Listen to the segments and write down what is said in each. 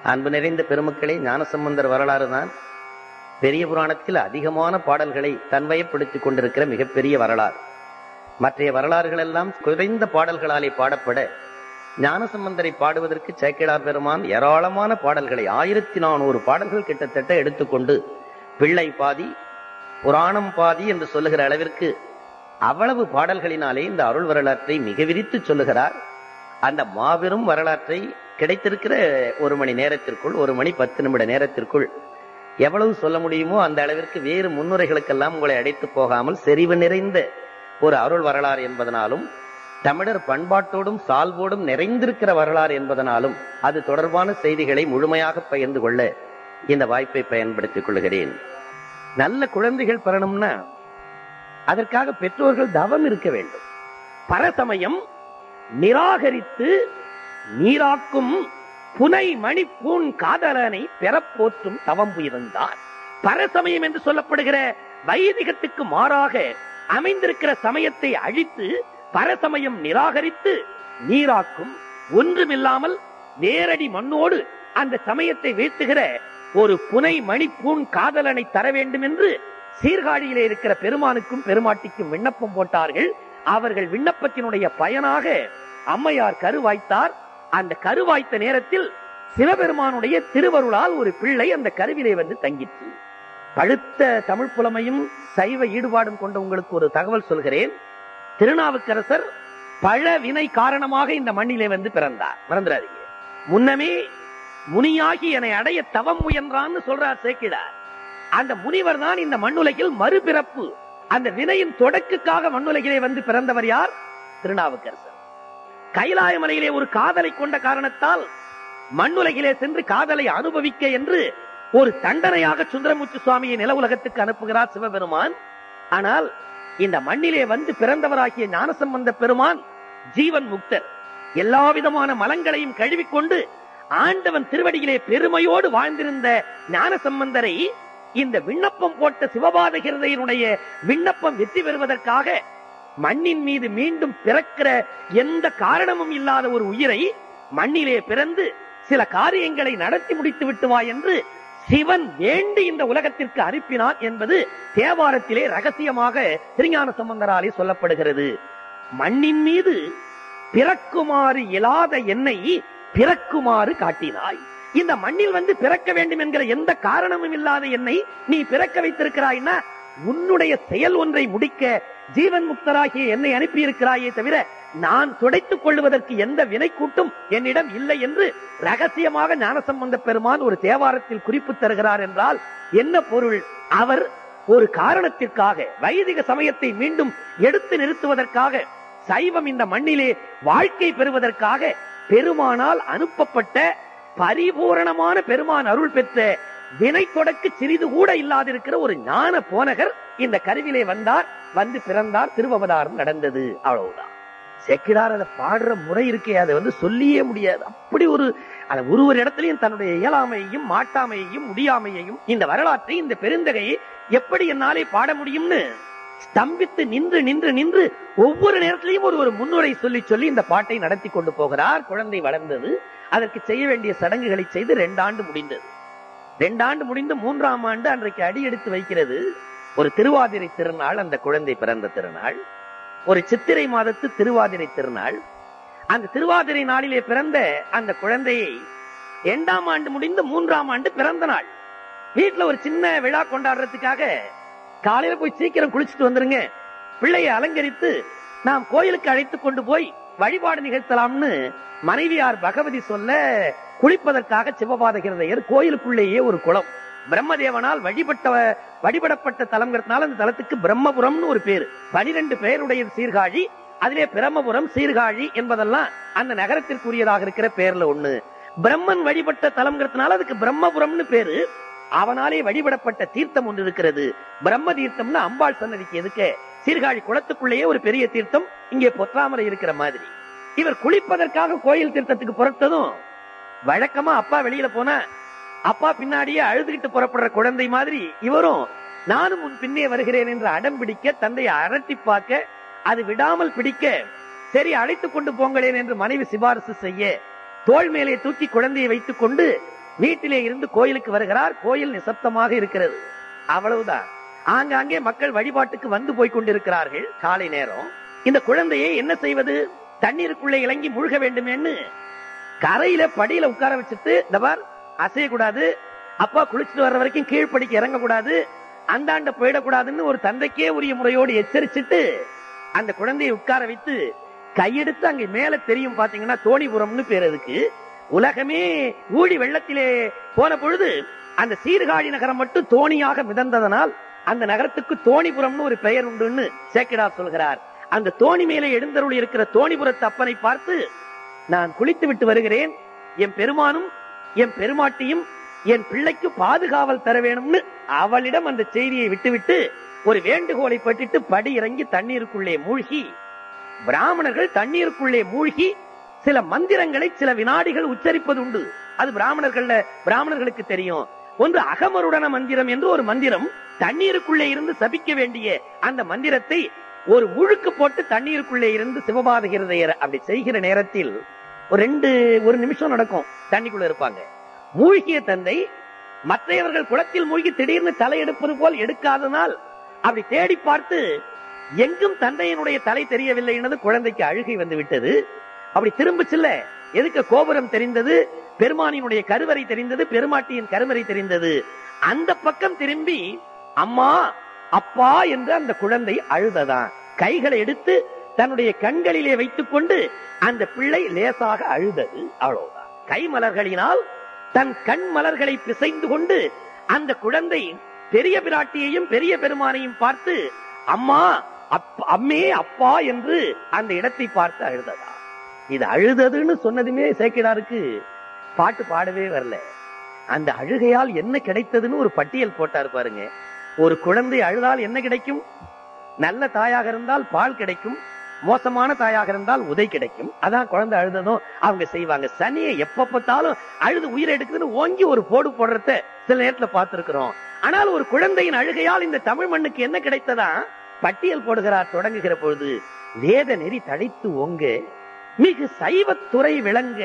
அன்பு நிறைந்த பெருமக்களே ஞானசம்பந்தர் வரலாறு தான் பெரிய புராணத்தில் அதிகமான பாடல்களை தன்வயப்படுத்திக் கொண்டிருக்கிற மிகப்பெரிய வரலாறு மற்றைய வரலாறுகள் எல்லாம் குறைந்த பாடல்களாலே பாடப்பட ஞானசம்பந்தரை பாடுவதற்கு சேக்கிழார் பெருமான் ஏராளமான பாடல்களை ஆயிரத்தி நானூறு பாடல்கள் கிட்டத்தட்ட எடுத்துக்கொண்டு பிள்ளை பாதி புராணம் பாதி என்று சொல்லுகிற அளவிற்கு அவ்வளவு பாடல்களினாலே இந்த அருள் வரலாற்றை மிக விரித்து சொல்லுகிறார் அந்த மாபெரும் வரலாற்றை கிடைத்திருக்கிற ஒரு மணி நேரத்திற்குள் ஒரு மணி பத்து நிமிட நேரத்திற்குள் எவ்வளவு சொல்ல முடியுமோ அந்த அளவிற்கு வேறு முன்னுரைகளுக்கெல்லாம் உங்களை அடைத்து போகாமல் செறிவு நிறைந்த ஒரு அருள் வரலாறு என்பதனாலும் தமிழர் பண்பாட்டோடும் சால்வோடும் நிறைந்திருக்கிற வரலாறு என்பதனாலும் அது தொடர்பான செய்திகளை முழுமையாக பகிர்ந்து கொள்ள இந்த வாய்ப்பை பயன்படுத்திக் கொள்கிறேன் நல்ல குழந்தைகள் பெறணும்னா அதற்காக பெற்றோர்கள் தவம் இருக்க வேண்டும் பரசமயம் நிராகரித்து நீராக்கும் புனை மணி பூன் காதலனை பெறப்போற்றும் தவம் இருந்தார் பரசமயம் என்று சொல்லப்படுகிற வைதிகத்துக்கு மாறாக அமைந்திருக்கிற சமயத்தை அழித்து பரசமயம் நிராகரித்து நீராக்கும் ஒன்றுமில்லாமல் நேரடி மண்ணோடு அந்த சமயத்தை வீழ்த்துகிற ஒரு புனை மணி பூன் காதலனை தர வேண்டும் என்று சீர்காழியிலே இருக்கிற பெருமானுக்கும் பெருமாட்டிக்கும் விண்ணப்பம் போட்டார்கள் அவர்கள் விண்ணப்பத்தினுடைய பயனாக அம்மையார் கருவாய்த்தார் அந்த கருவாய்த்த நேரத்தில் சிவபெருமானுடைய திருவருளால் ஒரு பிள்ளை அந்த கருவிலே வந்து தங்கிற்று பழுத்த தமிழ் புலமையும் சைவ ஈடுபாடும் கொண்ட உங்களுக்கு ஒரு தகவல் சொல்கிறேன் திருநாவுக்கரசர் பழ வினை காரணமாக இந்த மண்ணிலே வந்து பிறந்தார் மறந்துடாதீங்க முன்னமே முனியாகி என்னை அடைய தவம் முயன்றான்னு சொல்றார் சேக்கிடார் அந்த முனிவர் தான் இந்த மண்ணுலகில் மறுபிறப்பு அந்த வினையின் தொடக்குக்காக மண்ணுலகிலே வந்து பிறந்தவர் யார் திருநாவுக்கரசர் கைலாய மலையிலே ஒரு காதலை கொண்ட காரணத்தால் மண்ணுலகிலே சென்று காதலை அனுபவிக்க என்று ஒரு தண்டனையாக சுந்தரமூர்த்தி சுவாமியை நில உலகத்துக்கு அனுப்புகிறார் சிவபெருமான் ஆனால் இந்த மண்ணிலே வந்து பிறந்தவராகிய ஞானசம்பந்த பெருமான் ஜீவன் முக்தர் எல்லா விதமான மலங்களையும் கழுவிக்கொண்டு ஆண்டவன் திருவடியிலே பெருமையோடு வாழ்ந்திருந்த ஞானசம்பந்தரை இந்த விண்ணப்பம் போட்ட சிவபாத கிருதையினுடைய விண்ணப்பம் வெற்றி பெறுவதற்காக மண்ணின் மீது மீண்டும் பிறக்கிற எந்த காரணமும் இல்லாத ஒரு உயிரை மண்ணிலே பிறந்து சில காரியங்களை நடத்தி முடித்து விட்டு வா என்று சிவன் வேண்டி இந்த உலகத்திற்கு அனுப்பினார் என்பது தேவாரத்திலே ரகசியமாக திருஞான சம்பந்தராலே சொல்லப்படுகிறது மண்ணின் மீது பிறக்குமாறு இயலாத என்னை பிறக்குமாறு காட்டினாய் இந்த மண்ணில் வந்து பிறக்க வேண்டும் என்கிற எந்த காரணமும் இல்லாத என்னை நீ பிறக்க வைத்திருக்கிறாய்னா உன்னுடைய செயல் ஒன்றை முடிக்க ஜீவன் முக்தராகிய என்னை அனுப்பியிருக்கிறாயே தவிர நான் துடைத்துக் கொள்வதற்கு எந்த வினை கூட்டும் என்னிடம் இல்லை என்று ரகசியமாக ஞானசம்பந்த பெருமான் ஒரு தேவாரத்தில் குறிப்பு தருகிறார் என்றால் என்ன பொருள் அவர் ஒரு காரணத்திற்காக வைதிக சமயத்தை மீண்டும் எடுத்து நிறுத்துவதற்காக சைவம் இந்த மண்ணிலே வாழ்க்கை பெறுவதற்காக பெருமானால் அனுப்பப்பட்ட பரிபூரணமான பெருமான் அருள் பெற்ற வினை தொடக்கு சிறிது கூட இல்லாதிருக்கிற ஒரு ஞான போனகர் இந்த கருவிலே வந்தார் வந்து பிறந்தார் திருவவதாரம் நடந்தது அவ்வளவுதான் செக்கிடார் அதை பாடுற முறை இருக்கே அதை வந்து சொல்லியே முடியாது அப்படி ஒரு அந்த ஒரு ஒரு இடத்துலயும் தன்னுடைய இயலாமையையும் மாட்டாமையையும் முடியாமையையும் இந்த வரலாற்றை இந்த பெருந்தகையை எப்படி என்னாலே பாட முடியும்னு ஸ்தம்பித்து நின்று நின்று நின்று ஒவ்வொரு நேரத்திலையும் ஒரு ஒரு முன்னுரை சொல்லி சொல்லி இந்த பாட்டை நடத்தி கொண்டு போகிறார் குழந்தை வளர்ந்தது அதற்கு செய்ய வேண்டிய சடங்குகளை செய்து ரெண்டாண்டு முடிந்தது ரெண்டாண்டு முடிந்து மூன்றாம் ஆண்டு அன்றைக்கு அடி எடுத்து வைக்கிறது ஒரு திருவாதிரை திருநாள் அந்த குழந்தை பிறந்த திருநாள் ஒரு சித்திரை மாதத்து திருவாதிரை திருநாள் அந்த திருவாதிரை நாளிலே பிறந்த அந்த குழந்தையை இரண்டாம் ஆண்டு முடிந்து மூன்றாம் ஆண்டு பிறந்த நாள் வீட்டுல ஒரு சின்ன விழா கொண்டாடுறதுக்காக காலையில போய் சீக்கிரம் குளிச்சுட்டு வந்துருங்க பிள்ளையை அலங்கரித்து நாம் கோயிலுக்கு அழைத்து கொண்டு போய் வழிபாடு நிகழ்த்தலாம்னு மனைவியார் பகவதி சொல்ல குளிப்பதற்காக சிவபாத கிருதையர் கோயிலுக்குள்ளேயே ஒரு குளம் பிரம்மதேவனால் வழிபட்ட வழிபடப்பட்ட தலங்கிறதுனால அந்த தலத்துக்கு பிரம்மபுரம்னு ஒரு பேரு பனிரெண்டு பெயருடைய சீர்காழி அதிலே பிரம்மபுரம் சீர்காழி என்பதெல்லாம் அந்த நகரத்திற்குரியதாக இருக்கிற பேர்ல ஒண்ணு பிரம்மன் வழிபட்ட தலம்ங்கிறதுனால அதுக்கு பிரம்மபுரம்னு பேரு அவனாலே வழிபடப்பட்ட தீர்த்தம் ஒன்று இருக்கிறது பிரம்ம தீர்த்தம்னு அம்பாள் சன்னதிக்கு எதுக்கு சீர்காழி குளத்துக்குள்ளேயே ஒரு பெரிய தீர்த்தம் இங்கே பொற்றாமரை இருக்கிற மாதிரி இவர் குளிப்பதற்காக கோயில் தீர்த்தத்துக்கு புறத்ததும் வழக்கமா அப்பா வெளியில போனா அப்பா பின்னாடியே அழுதுகிட்டு புறப்படுற குழந்தை மாதிரி இவரும் நானும் உன் பின்னே வருகிறேன் என்று அடம் பிடிக்க தந்தையை அரட்டி பார்க்க அது விடாமல் பிடிக்க சரி அழைத்துக் கொண்டு போங்களேன் என்று மனைவி சிபாரிசு செய்ய தோள் மேலே தூக்கி குழந்தையை வைத்துக் கொண்டு வீட்டிலே இருந்து கோயிலுக்கு வருகிறார் கோயில் நிசப்தமாக இருக்கிறது அவ்வளவுதான் ஆங்காங்கே மக்கள் வழிபாட்டுக்கு வந்து போய் கொண்டிருக்கிறார்கள் காலை நேரம் இந்த குழந்தையை என்ன செய்வது தண்ணீருக்குள்ளே இறங்கி முழுக வேண்டுமேன்னு கரையில படியில உட்கார வச்சுட்டு இந்த பார் அசையக்கூடாது அப்பா குளிச்சுட்டு வர்ற வரைக்கும் கீழ்ப்படிக்கு இறங்க கூடாது அந்தாண்ட போயிடக்கூடாதுன்னு ஒரு தந்தைக்கே உரிய முறையோடு எச்சரிச்சுட்டு அந்த குழந்தையை உட்கார வைத்து கையெடுத்து அங்க மேல தெரியும் பாத்தீங்கன்னா தோணிபுரம்னு பேர் அதுக்கு உலகமே ஊழி வெள்ளத்திலே போன பொழுது அந்த சீர்காழி நகரம் மட்டும் தோணியாக மிதந்ததனால் அந்த நகரத்துக்கு தோணிபுரம்னு ஒரு பெயர் உண்டுன்னு சேக்கிடார் சொல்கிறார் அந்த தோணி மேலே எழுந்தருள் இருக்கிற தோணிபுரத்து அப்பனை பார்த்து நான் குளித்து விட்டு வருகிறேன் என் பெருமானும் என் பெருமாட்டியும் என் பிள்ளைக்கு பாதுகாவல் தர வேணும்னு அவளிடம் அந்த செய்தியை விட்டுவிட்டு ஒரு வேண்டுகோளை பட்டிட்டு படி இறங்கி தண்ணீருக்குள்ளே மூழ்கி பிராமணர்கள் தண்ணீருக்குள்ளே மூழ்கி சில மந்திரங்களை சில வினாடிகள் உச்சரிப்பது உண்டு அது பிராமணர்கள்ல பிராமணர்களுக்கு தெரியும் ஒன்று அகமருடன மந்திரம் என்று ஒரு மந்திரம் தண்ணீருக்குள்ளே இருந்து சபிக்க வேண்டிய அந்த மந்திரத்தை ஒரு முழுக்கு போட்டு தண்ணீருக்குள்ளே இருந்து சிவபாத ஹிருதயர் அப்படி செய்கிற நேரத்தில் ஒரு ரெண்டு ஒரு நிமிஷம் நடக்கும் தண்ணிக்குள்ள இருப்பாங்க மூழ்கிய தந்தை மற்றையவர்கள் குளத்தில் மூழ்கி திடீர்னு தலையெடுப்பது போல் எடுக்காதனால் அப்படி தேடி பார்த்து எங்கும் தந்தையினுடைய தலை தெரியவில்லை என்பது குழந்தைக்கு அழுகை வந்து விட்டது அப்படி திரும்பிச்சில்ல எதுக்கு கோபுரம் தெரிந்தது பெருமானினுடைய கருவறை தெரிந்தது பெருமாட்டியின் கருவறை தெரிந்தது அந்த பக்கம் திரும்பி அம்மா அப்பா என்று அந்த குழந்தை அழுததான் கைகளை எடுத்து தன்னுடைய கண்களிலே வைத்துக் கொண்டு அந்த பிள்ளை லேசாக அழுதது அவ்வளவுதான் கை மலர்களினால் தன் கண் மலர்களை பிசைந்து கொண்டு அந்த குழந்தை பெரிய பிராட்டியையும் பெரிய பெருமானையும் பார்த்து அம்மா அப்- அம்மே அப்பா என்று அந்த இடத்தை பார்த்து அழுததா இது அழுததுன்னு சொன்னதுமே சேக்கிடாருக்கு பாட்டு பாடவே வரல அந்த அழுகையால் என்ன கிடைத்ததுன்னு ஒரு பட்டியல் போட்டார் பாருங்க ஒரு குழந்தை அழுதால் என்ன கிடைக்கும் நல்ல தாயாக இருந்தால் பால் கிடைக்கும் மோசமான தாயாக இருந்தால் உதை கிடைக்கும் அதான் குழந்தை அழுததும் அவங்க செய்வாங்க சனியை எப்ப பார்த்தாலும் அழுது உயிரை எடுக்குதுன்னு ஓங்கி ஒரு போடு போடுறத சில நேரத்துல பார்த்திருக்கிறோம் ஆனால் ஒரு குழந்தையின் அழுகையால் இந்த தமிழ் மண்ணுக்கு என்ன கிடைத்ததா பட்டியல் போடுகிறார் தொடங்குகிற பொழுது வேத நெறி தழைத்து ஓங்க மிகு சைவத்துறை விளங்க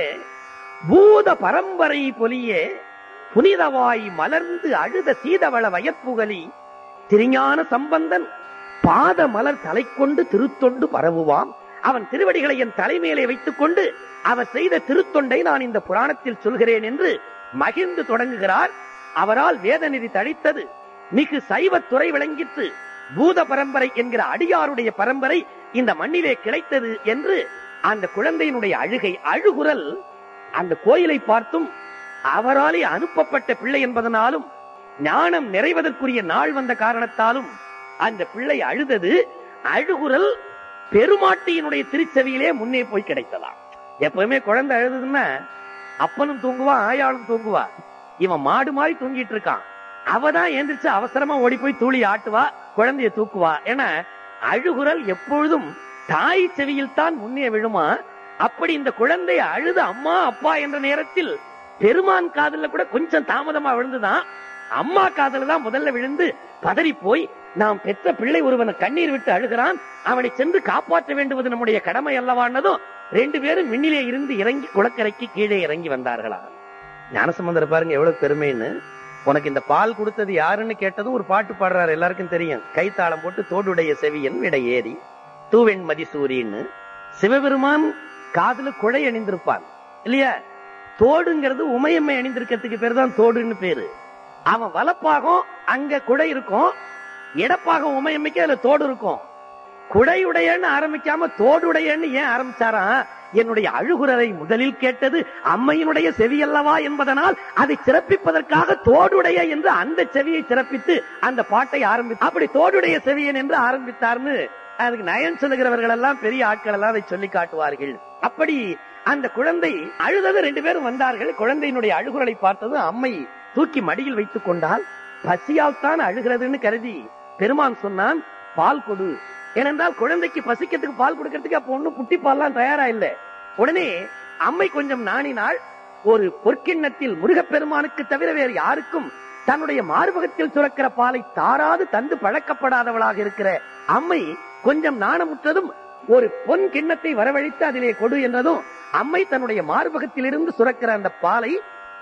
பூத பரம்பரை பொலிய புனிதவாய் மலர்ந்து அழுத சீதவள வயற்புகலி திருஞான சம்பந்தன் பாத மலர் தலை கொண்டு திருத்தொண்டு பரவுவாம் அவன் திருவடிகளை என் தலைமையிலே வைத்துக் கொண்டு அவர் செய்த திருத்தொண்டை நான் இந்த புராணத்தில் சொல்கிறேன் என்று மகிழ்ந்து தொடங்குகிறார் அவரால் வேதநிதி தழித்தது மிகு சைவத்துறை விளங்கிற்று பூத பரம்பரை என்கிற அடியாருடைய பரம்பரை இந்த மண்ணிலே கிடைத்தது என்று அந்த குழந்தையினுடைய அழுகை அழுகுரல் அந்த கோயிலை பார்த்தும் அவராலே அனுப்பப்பட்ட பிள்ளை என்பதனாலும் ஞானம் நிறைவதற்குரிய நாள் வந்த காரணத்தாலும் அந்த பிள்ளை அழுதது அழுகுரல் பெருமாட்டியினுடைய திருச்செவியிலே முன்னே போய் கிடைத்ததாம் எப்பவுமே குழந்தை அழுதுன்னா அப்பனும் தூங்குவா ஆயாளும் தூங்குவா இவன் மாடு மாதிரி தூங்கிட்டு இருக்கான் அவதான் எந்திரிச்சு அவசரமா ஓடி போய் தூளி ஆட்டுவா குழந்தைய தூக்குவா ஏன்னா அழுகுரல் எப்பொழுதும் தாய் செவியில் தான் முன்னே விழுமா அப்படி இந்த குழந்தை அழுது அம்மா அப்பா என்ற நேரத்தில் பெருமான் காதுல கூட கொஞ்சம் தாமதமா விழுந்துதான் அம்மா காதுல தான் முதல்ல விழுந்து பதறி போய் நாம் பெற்ற பிள்ளை ஒருவனை கண்ணீர் விட்டு அழுகிறான் அவனை சென்று காப்பாற்ற வேண்டுவது நம்முடைய கடமை அல்லவானதும் ரெண்டு பேரும் விண்ணிலே இருந்து இறங்கி குளக்கரைக்கு கீழே இறங்கி வந்தார்களா ஞானசம்பந்தர் பாருங்க எவ்வளவு பெருமைன்னு உனக்கு இந்த பால் கொடுத்தது யாருன்னு கேட்டதும் ஒரு பாட்டு பாடுறாரு எல்லாருக்கும் தெரியும் கைத்தாளம் போட்டு தோடுடைய செவியன் விடை ஏறி தூவெண் மதிசூரின்னு சிவபெருமான் காதுல குழை அணிந்திருப்பான் இல்லையா தோடுங்கிறது உமையம்மை அணிந்திருக்கிறதுக்கு பேர் தான் தோடுன்னு பேரு அவன் வலப்பாகம் அங்க குடை இருக்கும் இடப்பாகம் உமையம்மைக்கு அதுல தோடு இருக்கும் குடையுடையன்னு ஆரம்பிக்காம தோடுடையன்னு ஏன் ஆரம்பிச்சாராம் என்னுடைய அழுகுரலை முதலில் கேட்டது அம்மையினுடைய செவி அல்லவா என்பதனால் அதை சிறப்பிப்பதற்காக தோடுடைய என்று அந்த செவியை சிறப்பித்து அந்த பாட்டை ஆரம்பி அப்படி தோடுடைய செவியன் என்று ஆரம்பித்தார்னு அதுக்கு நயன் சொல்லுகிறவர்கள் எல்லாம் பெரிய ஆட்கள் எல்லாம் அதை சொல்லி காட்டுவார்கள் அப்படி அந்த குழந்தை அழுதது ரெண்டு பேரும் வந்தார்கள் குழந்தையினுடைய அழுகுரலை பார்த்தது அம்மை தூக்கி மடியில் வைத்துக் கொண்டால் பசியால் தான் அழுகிறதுன்னு கருதி பெருமான் சொன்னான் பால் கொடு ஏனென்றால் குழந்தைக்கு பசிக்கிறதுக்கு பால் கொடுக்கறதுக்கு அப்ப ஒண்ணும் புட்டி பால்லாம் தயாரா இல்ல உடனே அம்மை கொஞ்சம் நாணினாள் ஒரு பொற்கிண்ணத்தில் முருகப்பெருமானுக்கு தவிர வேறு யாருக்கும் தன்னுடைய மார்பகத்தில் சுரக்கிற பாலை தாராது தந்து பழக்கப்படாதவளாக இருக்கிற அம்மை கொஞ்சம் நாணமுற்றதும் ஒரு பொன் கிண்ணத்தை வரவழைத்து அதிலே கொடு என்றதும் அம்மை தன்னுடைய மார்பகத்திலிருந்து சுரக்கிற அந்த பாலை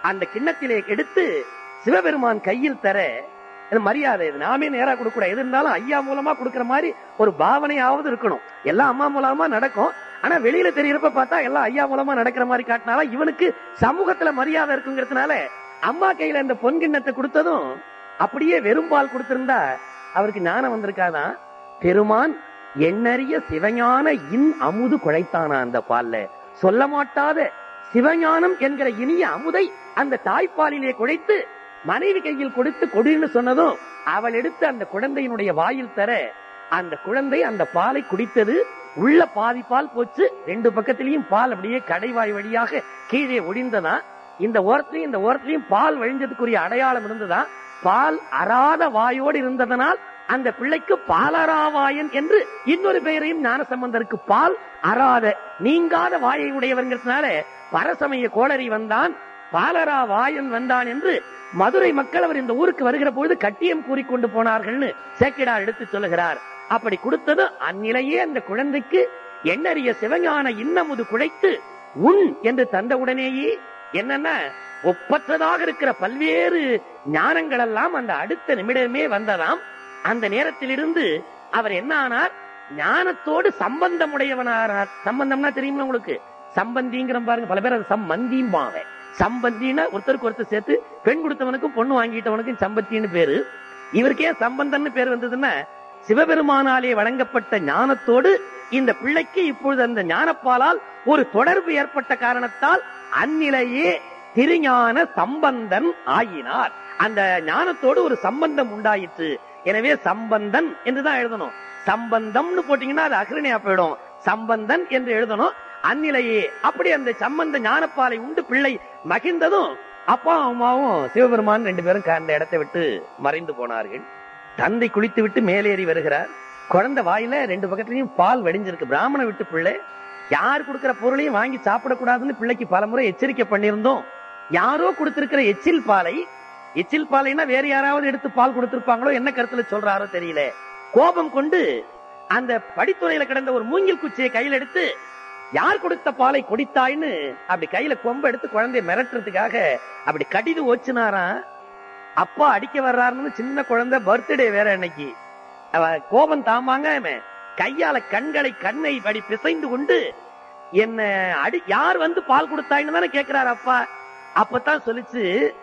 அந்த கிண்ணத்திலே எடுத்து சிவபெருமான் கையில் தர இது மரியாதை இது நாமே நேரா கொடுக்க கூடாது எது இருந்தாலும் ஐயா மூலமா கொடுக்கிற மாதிரி ஒரு பாவனையாவது இருக்கணும் எல்லாம் அம்மா மூலமா நடக்கும் ஆனா வெளியில தெரியறப்ப பார்த்தா எல்லாம் ஐயா மூலமா நடக்கிற மாதிரி காட்டினாலும் இவனுக்கு சமூகத்துல மரியாதை இருக்குங்கிறதுனால அம்மா கையில இந்த பொன் கிண்ணத்தை கொடுத்ததும் அப்படியே வெறும் பால் கொடுத்திருந்தா அவருக்கு ஞானம் வந்திருக்காதான் பெருமான் எண்ணறிய சிவஞான இன் அமுது குழைத்தானா அந்த பால்ல சொல்ல மாட்டாத சிவஞானம் என்கிற இனிய அமுதை அந்த தாய்ப்பாலிலே குழைத்து மனைவி கையில் கொடுத்து கொடுன்னு சொன்னதும் அவள் எடுத்து அந்த குழந்தையினுடைய வாயில் தர அந்த குழந்தை அந்த பாலை குடித்தது உள்ள பாதி பால் போச்சு ரெண்டு பக்கத்திலையும் பால் அப்படியே கடைவாய் வழியாக கீழே ஒடிந்ததா இந்த ஓரத்திலையும் இந்த ஓரத்திலையும் பால் வழிஞ்சதுக்குரிய அடையாளம் இருந்ததா பால் அறாத வாயோடு இருந்ததனால் அந்த பிள்ளைக்கு பாலராவாயன் என்று இன்னொரு பெயரையும் ஞானசம்பந்தருக்கு பால் அறாத நீங்காத வாயை உடையவர்ங்கிறதுனால பரசமய கோளரி வந்தான் பாலரா வாயன் வந்தான் என்று மதுரை மக்கள் அவர் இந்த ஊருக்கு வருகிற பொழுது கட்டியம் கூறிக்கொண்டு போனார்கள்னு சேக்கிடார் எடுத்து சொல்லுகிறார் அப்படி கொடுத்தது அந்நிலையே அந்த குழந்தைக்கு எண்ணறிய சிவஞான இன்னமுது குழைத்து உன் என்று தந்தவுடனேயே என்னன்னா ஒப்பற்றதாக இருக்கிற பல்வேறு ஞானங்கள் எல்லாம் அந்த அடுத்த நிமிடமே வந்ததாம் அந்த நேரத்திலிருந்து அவர் என்ன ஆனார் ஞானத்தோடு சம்பந்தம் உடையவனானார் சம்பந்தம்னா தெரியுமா உங்களுக்கு சம்பந்திங்கிற பாருங்க பல பேர் அது சம்பந்திம்பாங்க சம்பந்தின்னா ஒருத்தருக்கு ஒருத்தர் சேர்த்து பெண் கொடுத்தவனுக்கும் பொண்ணு வாங்கிட்டவனுக்கும் சம்பத்தின்னு பேரு இவருக்கே சம்பந்தம்னு பேர் வந்ததுன்னா சிவபெருமானாலே வழங்கப்பட்ட ஞானத்தோடு இந்த பிள்ளைக்கு இப்பொழுது அந்த ஞானப்பாலால் ஒரு தொடர்பு ஏற்பட்ட காரணத்தால் அந்நிலையே திருஞான சம்பந்தன் ஆயினார் அந்த ஞானத்தோடு ஒரு சம்பந்தம் உண்டாயிற்று எனவே சம்பந்தன் என்றுதான் எழுதணும் சம்பந்தம்னு போட்டீங்கன்னா அது அகிரணையா போயிடும் சம்பந்தன் என்று எழுதணும் அந்நிலையே அப்படி அந்த சம்பந்த ஞானப்பாலை உண்டு பிள்ளை மகிழ்ந்ததும் அப்பா அம்மாவும் சிவபெருமான் ரெண்டு பேரும் அந்த இடத்தை விட்டு மறைந்து போனார்கள் தந்தை குளித்து விட்டு மேலேறி வருகிறார் குழந்தை வாயில ரெண்டு பக்கத்துலயும் பால் வடிஞ்சிருக்கு பிராமண விட்டு பிள்ளை யார் கொடுக்கிற பொருளையும் வாங்கி சாப்பிடக்கூடாதுன்னு பிள்ளைக்கு பலமுறை எச்சரிக்கை பண்ணியிருந்தோம் யாரோ கொடுத்திருக்கிற எச்சில் பாலை எச்சில் பாலைனா வேற யாராவது எடுத்து பால் கொடுத்திருப்பாங்களோ என்ன கருத்துல சொல்றாரோ தெரியல கோபம் கொண்டு அந்த படித்துறையில கிடந்த ஒரு மூங்கில் குச்சியை கையில் எடுத்து யார் கொடுத்த பாலை குடித்தாய்ன்னு அப்படி கையில கொம்ப எடுத்து குழந்தைய மிரட்டுறதுக்காக அப்படி கடிது ஓச்சுனாராம் அப்பா அடிக்க வர்றாருன்னு சின்ன குழந்தை பர்த்டே வேற அன்னைக்கு அவ கோபம் தாமாங்க அவன் கையால கண்களை கண்ணை படி பிசைந்து கொண்டு என்ன அடி யார் வந்து பால் கொடுத்தாயின்னு தானே கேக்குறாரு அப்பா அப்பதான் சொல்லிச்சு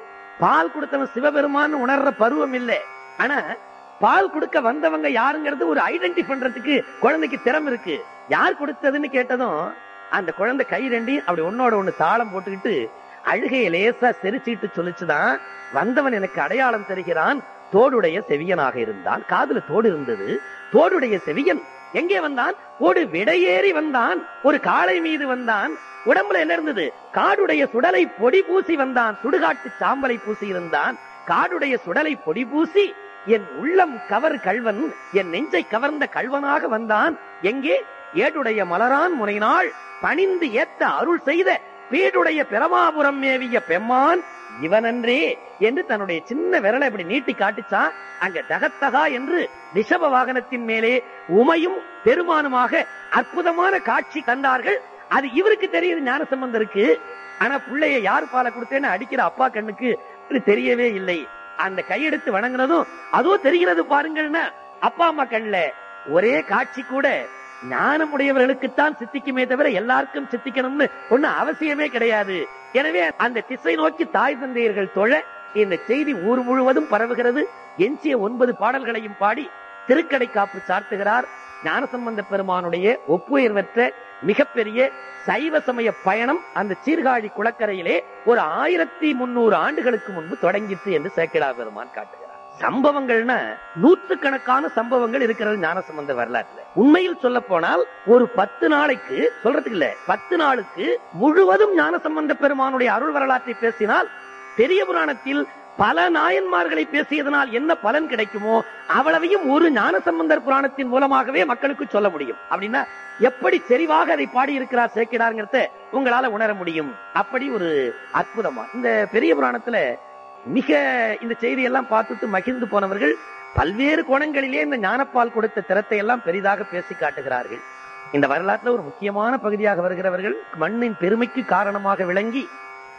பால் கொடுத்தவன் சிவபெருமான் உணர்ற பருவம் இல்லை ஆனா பால் கொடுக்க வந்தவங்க யாருங்கிறது ஒரு ஐடென்டி பண்றதுக்கு குழந்தைக்கு திறம் இருக்கு யார் கொடுத்ததுன்னு கேட்டதும் அந்த குழந்தை கை ரெண்டையும் அப்படி ஒன்னோட ஒண்ணு தாளம் போட்டுக்கிட்டு அழுகைய லேசா சிரிச்சுட்டு சொல்லிச்சுதான் வந்தவன் எனக்கு அடையாளம் தருகிறான் தோடுடைய செவியனாக இருந்தான் காதுல தோடு இருந்தது தோடுடைய செவியன் எங்கே வந்தான் ஒரு விடையேறி வந்தான் ஒரு காளை மீது வந்தான் உடம்புல என்ன இருந்தது காடுடைய சுடலை பொடி பூசி வந்தான் சுடுகாட்டு சாம்பலை பூசி இருந்தான் காடுடைய சுடலை பொடி பூசி என் உள்ளம் கவர் கல்வன் என் நெஞ்சை கவர்ந்த கல்வனாக வந்தான் எங்கே ஏடுடைய மலரான் முனைநாள் பணிந்து ஏத்த அருள் செய்த பீடுடைய பிரமாபுரம் மேவிய பெம்மான் இவனன்றே என்று தன்னுடைய சின்ன விரலை இப்படி நீட்டி காட்டுச்சான் அங்க தகத்தகா என்று ரிஷப வாகனத்தின் மேலே உமையும் பெருமானுமாக அற்புதமான காட்சி கண்டார்கள் அது இவருக்கு தெரியுது ஞானசம்பந்தருக்கு ஆனா பிள்ளைய யார் பாலை கொடுத்தேன்னு அடிக்கிற அப்பா கண்ணுக்கு இது தெரியவே இல்லை அந்த கையெடுத்து வணங்குனதும் அதோ தெரிகிறது பாருங்கள்னா அப்பா அம்மா கண்ணுல ஒரே காட்சி கூட ஞானம் உடையவர்களுக்குத்தான் சித்திக்குமே தவிர எல்லாருக்கும் சித்திக்கணும்னு ஒண்ணு அவசியமே கிடையாது எனவே அந்த திசை நோக்கி தாய் தந்தையர்கள் தொழ இந்த செய்தி ஊர் முழுவதும் பரவுகிறது எஞ்சிய ஒன்பது பாடல்களையும் பாடி திருக்கடை காப்பு சார்த்துகிறார் ஞானசம்பந்த பெருமானுடைய ஒப்புயர்வற்ற மிகப்பெரிய சைவ சமய பயணம் அந்த சீர்காழி குளக்கரையிலே ஒரு ஆயிரத்தி முன்னூறு ஆண்டுகளுக்கு முன்பு தொடங்கிற்று என்று சேக்கிடா பெருமான் காட்டுகிறார் சம்பவங்கள்னா நூற்றுக்கணக்கான சம்பவங்கள் இருக்கிறது ஞானசம்பந்த வரலாற்றுல உண்மையில் சொல்ல போனால் ஒரு பத்து நாளைக்கு சொல்றதுக்கு இல்ல பத்து நாளுக்கு முழுவதும் ஞானசம்பந்த பெருமானுடைய அருள் வரலாற்றை பேசினால் பெரிய புராணத்தில் பல நாயன்மார்களை பேசியதனால் என்ன பலன் கிடைக்குமோ அவ்வளவையும் ஒரு ஞானசம்பந்தர் புராணத்தின் மூலமாகவே மக்களுக்கு சொல்ல முடியும் அப்படின்னா எப்படி செறிவாக அதை பாடி இருக்கிறார் சேர்க்கிறாருங்கிறத உங்களால உணர முடியும் அப்படி ஒரு அற்புதமா இந்த பெரிய புராணத்துல மிக இந்த செய்தியெல்லாம் பார்த்துட்டு மகிழ்ந்து போனவர்கள் பல்வேறு கோணங்களிலே இந்த ஞானப்பால் கொடுத்த திறத்தை எல்லாம் பெரிதாக பேசி காட்டுகிறார்கள் இந்த வரலாற்றுல ஒரு முக்கியமான பகுதியாக வருகிறவர்கள் மண்ணின் பெருமைக்கு காரணமாக விளங்கி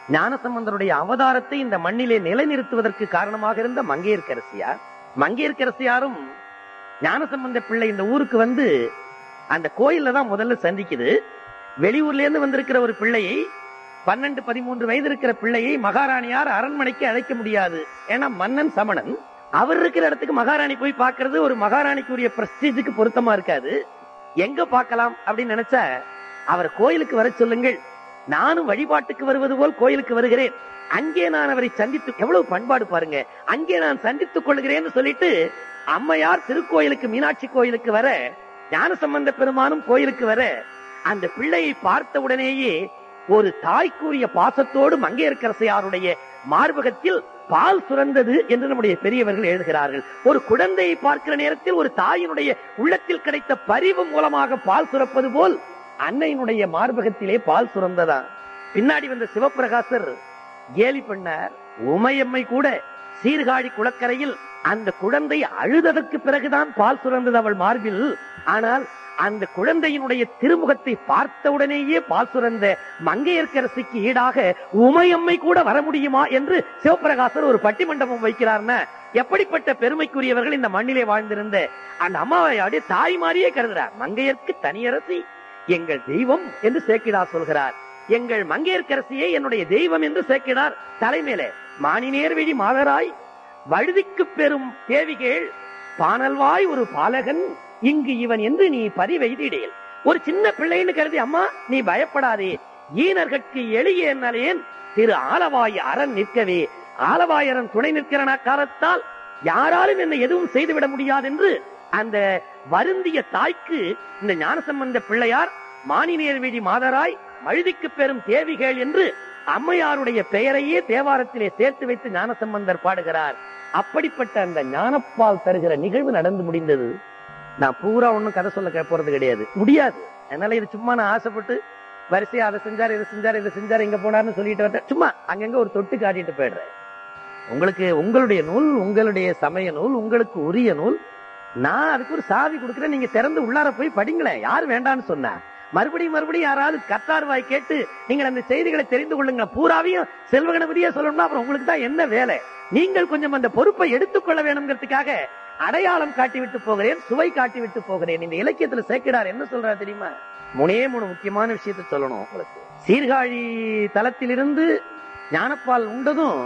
ஞானசம்பந்தருடைய அவதாரத்தை இந்த மண்ணிலே நிலைநிறுத்துவதற்கு காரணமாக இருந்த மங்கையர்க்கரசியார் மங்கையர்க்கரசியாரும் ஞானசம்பந்த பிள்ளை இந்த ஊருக்கு வந்து அந்த கோயில்ல தான் முதல்ல சந்திக்குது வெளியூர்ல இருந்து வந்திருக்கிற ஒரு பிள்ளையை பன்னெண்டு பதிமூன்று வயது இருக்கிற பிள்ளையை மகாராணியார் அரண்மனைக்கு அழைக்க முடியாது ஏன்னா மன்னன் சமணன் அவர் இருக்கிற இடத்துக்கு மகாராணி போய் பார்க்கிறது ஒரு மகாராணிக்குரிய பிரஸ்டீஜுக்கு பொருத்தமா இருக்காது எங்க பார்க்கலாம் அப்படின்னு நினைச்சா அவர் கோயிலுக்கு வர சொல்லுங்கள் நானும் வழிபாட்டுக்கு வருவது போல் கோயிலுக்கு வருகிறேன் அங்கே நான் அவரை சந்தித்து எவ்வளவு பண்பாடு பாருங்க அங்கே நான் சந்தித்துக் கொள்கிறேன்னு சொல்லிட்டு அம்மையார் திருக்கோயிலுக்கு மீனாட்சி கோயிலுக்கு வர ஞானசம்பந்த பெருமானும் கோயிலுக்கு வர அந்த பிள்ளையை பார்த்த உடனேயே ஒரு தாய்க்குரிய பாசத்தோடு மங்கையர்க்கரசையாருடைய மார்பகத்தில் பால் சுரந்தது என்று நம்முடைய பெரியவர்கள் எழுதுகிறார்கள் ஒரு குழந்தையை பார்க்கிற நேரத்தில் ஒரு தாயினுடைய உள்ளத்தில் கிடைத்த பரிவு மூலமாக பால் சுரப்பது போல் அன்னையினுடைய மார்பகத்திலே பால் சுரந்ததா பின்னாடி வந்த சிவபிரகாசர் கேலி பண்ணார் உமையம்மை கூட சீர்காழி குளக்கரையில் அந்த குழந்தை அழுததற்கு பிறகுதான் பால் சுரந்தது அவள் மார்பில் ஆனால் அந்த குழந்தையினுடைய திருமுகத்தை பார்த்தவுடனேயே பால் சுரந்த மங்கையர்க்கரசிக்கு ஈடாக உமையம்மை கூட வர முடியுமா என்று சிவபிரகாசர் ஒரு பட்டிமண்டபம் வைக்கிறார்னா எப்படிப்பட்ட பெருமைக்குரியவர்கள் இந்த மண்ணிலே வாழ்ந்திருந்த அந்த அம்மாவை அப்படியே தாய் மாதிரியே கருதுறார் மங்கையர்க்கு தனியரசி எங்கள் தெய்வம் என்று சேக்கிடார் சொல்கிறார் எங்கள் மங்கையர்க்கரசியே என்னுடைய தெய்வம் என்று சேக்கிடார் தலைமையில மானினேர் விழி மாதராய் வழுதிக்கு பெறும் தேவிகள் பானல்வாய் ஒரு பாலகன் இங்கு இவன் என்று நீ பரிவெய்திடேல் ஒரு சின்ன பிள்ளைன்னு கருதி அம்மா நீ பயப்படாதே ஈனர்கட்கு எளிய நலேன் திரு ஆலவாய் அரண் நிற்கவே ஆலவாயரன் துணை நிற்கிற காலத்தால் யாராலும் என்னை எதுவும் செய்துவிட முடியாது என்று அந்த வருந்திய தாய்க்கு இந்த ஞானசம்பந்த பிள்ளையார் மானினேர் வீதி மாதராய் மழுதிக்கு பெறும் தேவிகள் என்று அம்மையாருடைய பெயரையே தேவாரத்திலே சேர்த்து வைத்து ஞானசம்பந்தர் பாடுகிறார் அப்படிப்பட்ட அந்த ஞானப்பால் தருகிற நிகழ்வு நடந்து முடிந்தது நான் பூரா ஒண்ணும் கதை சொல்ல கே- போறது கிடையாது முடியாது அதனால இது சும்மா நான் ஆசைப்பட்டு வரிசையா அதை செஞ்சாரு இதை செஞ்சாரு இதை செஞ்சாரு இங்க போனாருன்னு சொல்லிட்டு வரேன் சும்மா அங்கங்க ஒரு தொட்டு காட்டிட்டு போயிடுறேன் உங்களுக்கு உங்களுடைய நூல் உங்களுடைய சமய நூல் உங்களுக்கு உரிய நூல் நான் அதுக்கு ஒரு சாவி கொடுக்குறேன் நீங்க திறந்து உள்ளார போய் படிங்களேன் யார் வேண்டான்னு சொன்னா மறுபடியும் மறுபடியும் யாராவது கத்தார்வாய் கேட்டு நீங்கள் அந்த செய்திகளை தெரிந்து கொள்ளுங்க பூராவையும் செல்வ கணபதியே சொல்லணும்னா அப்புறம் உங்களுக்கு தான் என்ன வேலை நீங்கள் கொஞ்சம் அந்த பொறுப்பை எடுத்துக்கொள்ள வேணுங்கிறதுக்காக அடையாளம் காட்டி விட்டு போகிறேன் சுவை காட்டி விட்டு போகிறேன் இந்த இலக்கியத்துல சேர்க்கிறார் என்ன சொல்றார் தெரியுமா மூணே மூணு முக்கியமான விஷயத்தை சொல்லணும் உங்களுக்கு சீர்காழி தலத்திலிருந்து ஞானப்பால் உண்டதும்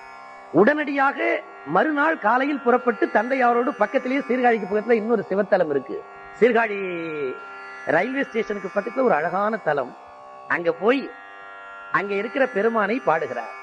உடனடியாக மறுநாள் காலையில் புறப்பட்டு தந்தையாரோடு பக்கத்திலேயே சீர்காழிக்கு பக்கத்துல இன்னொரு சிவத்தலம் இருக்கு சீர்காழி ரயில்வே ஸ்டேஷனுக்கு பக்கத்துல ஒரு அழகான தலம் அங்க போய் அங்க இருக்கிற பெருமானை பாடுகிறார்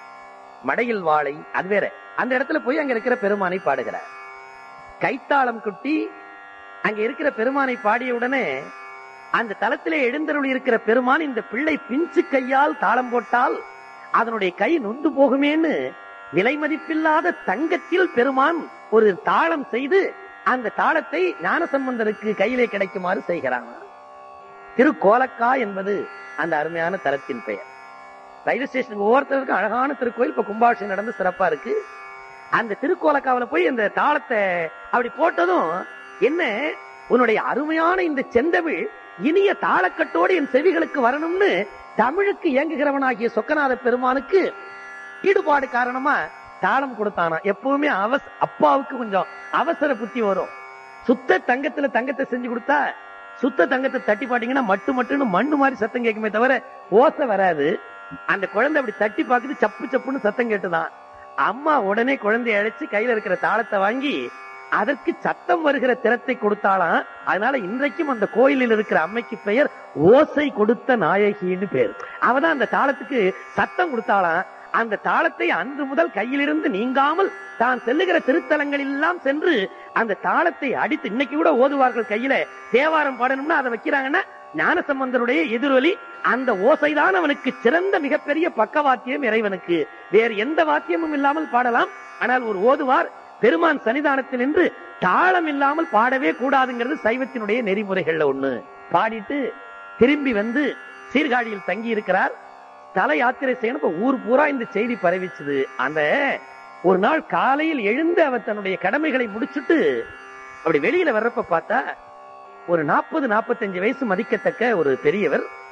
மடையில் வாழை அது வேற அந்த இடத்துல போய் அங்க இருக்கிற பெருமானை பாடுகிறார் கைத்தாளம் குட்டி அங்க இருக்கிற பெருமானை பாடிய உடனே அந்த தலத்திலே எழுந்தருளி இருக்கிற பெருமான் இந்த பிள்ளை பிஞ்சு கையால் தாளம் போட்டால் அதனுடைய கை நொந்து போகுமேன்னு விலை மதிப்பில்லாத தங்கத்தில் பெருமான் ஒரு தாளம் செய்து அந்த தாளத்தை ஞானசம்பந்தருக்கு கையிலே கிடைக்குமாறு செய்கிறான் திருக்கோலக்கா என்பது அந்த அருமையான தலத்தின் பெயர் ரயில்வே ஸ்டேஷனுக்கு ஒவ்வொருத்தருக்கும் அழகான திருக்கோயில் இப்ப கும்பாபிஷேகம் நடந்து சிறப்பா இருக்கு அந்த திருக்கோலக்காவில போய் அந்த தாளத்தை அப்படி போட்டதும் என்ன உன்னுடைய அருமையான இந்த செந்தமிழ் இனிய தாளக்கட்டோடு என் செவிகளுக்கு வரணும்னு தமிழுக்கு இயங்குகிறவனாகிய சொக்கநாத பெருமானுக்கு ஈடுபாடு காரணமா தாளம் கொடுத்தானா எப்பவுமே அவச அப்பாவுக்கு கொஞ்சம் அவசர புத்தி வரும் சுத்த தங்கத்துல தங்கத்தை செஞ்சு கொடுத்தா சுத்த தங்கத்தை தட்டி பாட்டீங்கன்னா மட்டு மட்டுன்னு மண்ணு மாதிரி சத்தம் கேட்குமே தவிர ஓசை வராது அந்த குழந்தை அப்படி தட்டி பாக்குது சப்பு சப்புன்னு சத்தம் கேட்டுதான் அம்மா உடனே குழந்தைய அழைச்சு கையில இருக்கிற தாளத்தை வாங்கி அதற்கு சத்தம் வருகிற திறத்தை கொடுத்தாளாம் அதனால இன்றைக்கும் அந்த கோயிலில் இருக்கிற அம்மைக்கு பெயர் ஓசை கொடுத்த நாயகின்னு பேர் அவதான் அந்த தாளத்துக்கு சத்தம் கொடுத்தாளாம் அந்த தாளத்தை அன்று முதல் கையிலிருந்து நீங்காமல் தான் செல்லுகிற திருத்தலங்கள் எல்லாம் சென்று அந்த தாளத்தை அடித்து இன்னைக்கு கூட ஓதுவார்கள் கையில தேவாரம் பாடணும்னா அதை வைக்கிறாங்கன்னா ஞானசம்பந்தருடைய எதிரொலி அந்த ஓசைதான் அவனுக்கு சிறந்த மிகப்பெரிய பக்கவாத்தியம் இறைவனுக்கு வேறு எந்த வாத்தியமும் இல்லாமல் பாடலாம் ஆனால் ஒரு ஓதுவார் பெருமான் சன்னிதானத்தில் நின்று தாளம் இல்லாமல் பாடவே கூடாதுங்கிறது சைவத்தினுடைய நெறிமுறைகள்ல ஒண்ணு பாடிட்டு திரும்பி வந்து சீர்காழியில் தங்கி இருக்கிறார் தல யாத்திரை செய்யணும் இப்ப ஊர் பூரா இந்த செய்தி பரவிச்சுது அந்த ஒரு நாள் காலையில் எழுந்து அவர் தன்னுடைய கடமைகளை முடிச்சுட்டு அப்படி வெளியில வர்றப்ப பார்த்தா ஒரு நாற்பது நாற்பத்தஞ்சு வயசு மதிக்கத்தக்க ஒரு பெரியவர்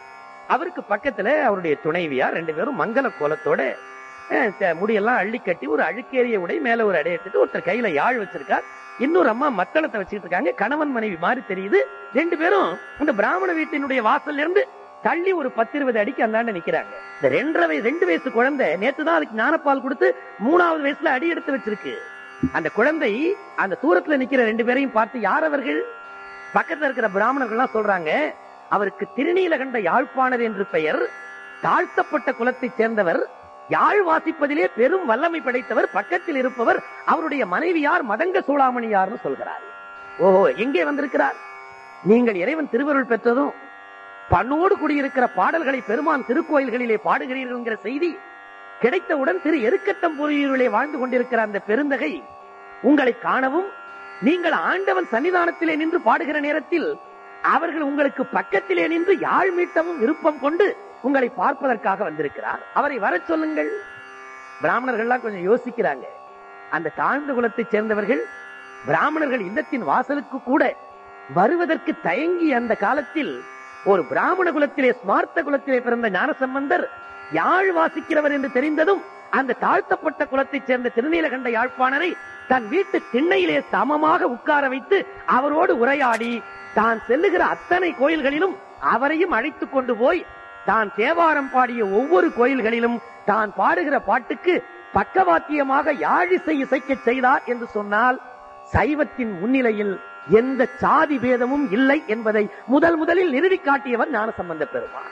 அவருக்கு பக்கத்துல அவருடைய துணைவியார் ரெண்டு பேரும் மங்கள கோலத்தோட அஹ், த- முடியெல்லாம் அள்ளி கட்டி ஒரு அழுக்கேறிய உடை மேல ஒரு அடை எடுத்துட்டு ஒருத்தர் கையில யாழ் வச்சிருக்கார் இன்னொரு அம்மா மத்தளத்தை வச்சுட்டு இருக்காங்க கணவன் மனைவி மாதிரி தெரியுது ரெண்டு பேரும் இந்த பிராமண வீட்டினுடைய வாசல்ல இருந்து தள்ளி ஒரு பத்து இருபது அடிக்கு அந்தாண்ட நிக்கிறாங்க இந்த ரெண்டரை வயசு ரெண்டு வயசு குழந்தை நேத்து தான் அதுக்கு ஞானப்பால் கொடுத்து மூணாவது வயசுல அடி எடுத்து வச்சிருக்கு அந்த குழந்தை அந்த தூரத்துல நிக்கிற ரெண்டு பேரையும் பார்த்து யார் அவர்கள் பக்கத்துல இருக்கிற பிராமணர்கள் எல்லாம் சொல்றாங்க அவருக்கு திருநீலகண்ட யாழ்ப்பாணர் என்று பெயர் தாழ்த்தப்பட்ட குலத்தைச் சேர்ந்தவர் யாழ் வாசிப்பதிலே பெரும் வல்லமை படைத்தவர் பக்கத்தில் இருப்பவர் அவருடைய மனைவியார் மதங்க சூளாமணியார்னு சொல்கிறார் ஓஹோ எங்கே வந்திருக்கிறார் நீங்கள் இறைவன் திருவருள் பெற்றதும் பண்ணோடு கூடியிருக்கிற பாடல்களை பெருமான் திருக்கோயில்களிலே பாடுகிறீர்கள் என்கிற செய்தி கிடைத்தவுடன் திரு எருக்கத்தம்புரியிலே வாழ்ந்து கொண்டிருக்கிற அந்த பெருந்தகை உங்களை காணவும் நீங்கள் ஆண்டவன் சன்னிதானத்திலே நின்று பாடுகிற நேரத்தில் அவர்கள் உங்களுக்கு பக்கத்திலே நின்று யாழ் மீட்டவும் விருப்பம் கொண்டு உங்களை பார்ப்பதற்காக வந்திருக்கிறார் அவரை வரச் சொல்லுங்கள் பிராமணர்கள்லாம் கொஞ்சம் யோசிக்கிறாங்க அந்த தாழ்ந்த குலத்தைச் சேர்ந்தவர்கள் பிராமணர்கள் இல்லத்தின் வாசலுக்கு கூட வருவதற்கு தயங்கி அந்த காலத்தில் ஒரு பிராமண குலத்திலே ஸ்மார்த்த குலத்திலே பிறந்த ஞானசம்பந்தர் யாழ் வாசிக்கிறவர் என்று தெரிந்ததும் அந்த தாழ்த்தப்பட்ட குலத்தைச் சேர்ந்த திருநீலகண்ட யாழ்ப்பாணரை தன் வீட்டு திண்ணையிலே சமமாக உட்கார வைத்து அவரோடு உரையாடி தான் செல்லுகிற அத்தனை கோயில்களிலும் அவரையும் அழைத்துக் கொண்டு போய் தான் தேவாரம் பாடிய ஒவ்வொரு கோயில்களிலும் தான் பாடுகிற பாட்டுக்கு பக்கவாத்தியமாக யாழிசை இசைக்கச் செய்தார் என்று சொன்னால் சைவத்தின் முன்னிலையில் எந்த சாதி பேதமும் இல்லை என்பதை முதல் முதலில் நிறுவி காட்டியவர் ஞானசம்பந்த பெருமான்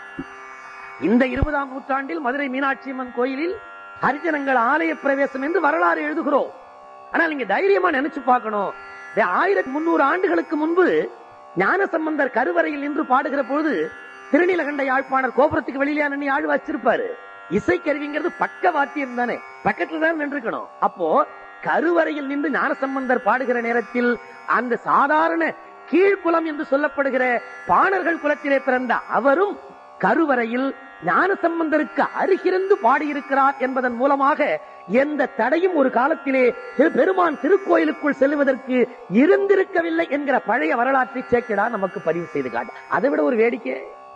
இந்த இருபதாம் நூற்றாண்டில் மதுரை மீனாட்சி அம்மன் கோயிலில் ஹரிஜனங்கள் ஆலய பிரவேசம் என்று வரலாறு எழுதுகிறோம் ஆனால் நீங்க தைரியமா நினைச்சு பார்க்கணும் இந்த ஆயிரத்தி முன்னூறு ஆண்டுகளுக்கு முன்பு ஞானசம்பந்தர் கருவறையில் நின்று பாடுகிற பொழுது திருநீலகண்ட யாழ்ப்பாணர் கோபுரத்துக்கு வெளியிலே நின்று ஆழ் வச்சிருப்பாரு இசைக்கருவிங்கிறது பக்க வாத்தியம் தானே பக்கத்துல தான் நின்றுக்கணும் அப்போ கருவறையில் நின்று ஞானசம்பந்தர் பாடுகிற நேரத்தில் அந்த சாதாரண கீழ்குலம் என்று சொல்லப்படுகிற பாணர்கள் குலத்திலே பிறந்த அவரும் கருவறையில் ஞானசம்பந்தருக்கு அருகிருந்து பாடியிருக்கிறார் என்பதன் மூலமாக எந்த தடையும் ஒரு காலத்திலே திரு- பெருமான் திருக்கோயிலுக்குள் செல்வதற்கு இருந்திருக்கவில்லை என்கிற பழைய வரலாற்றை சேக்கிடா நமக்கு பதிவு செய்து காட்டு அதை விட ஒரு வேடிக்கை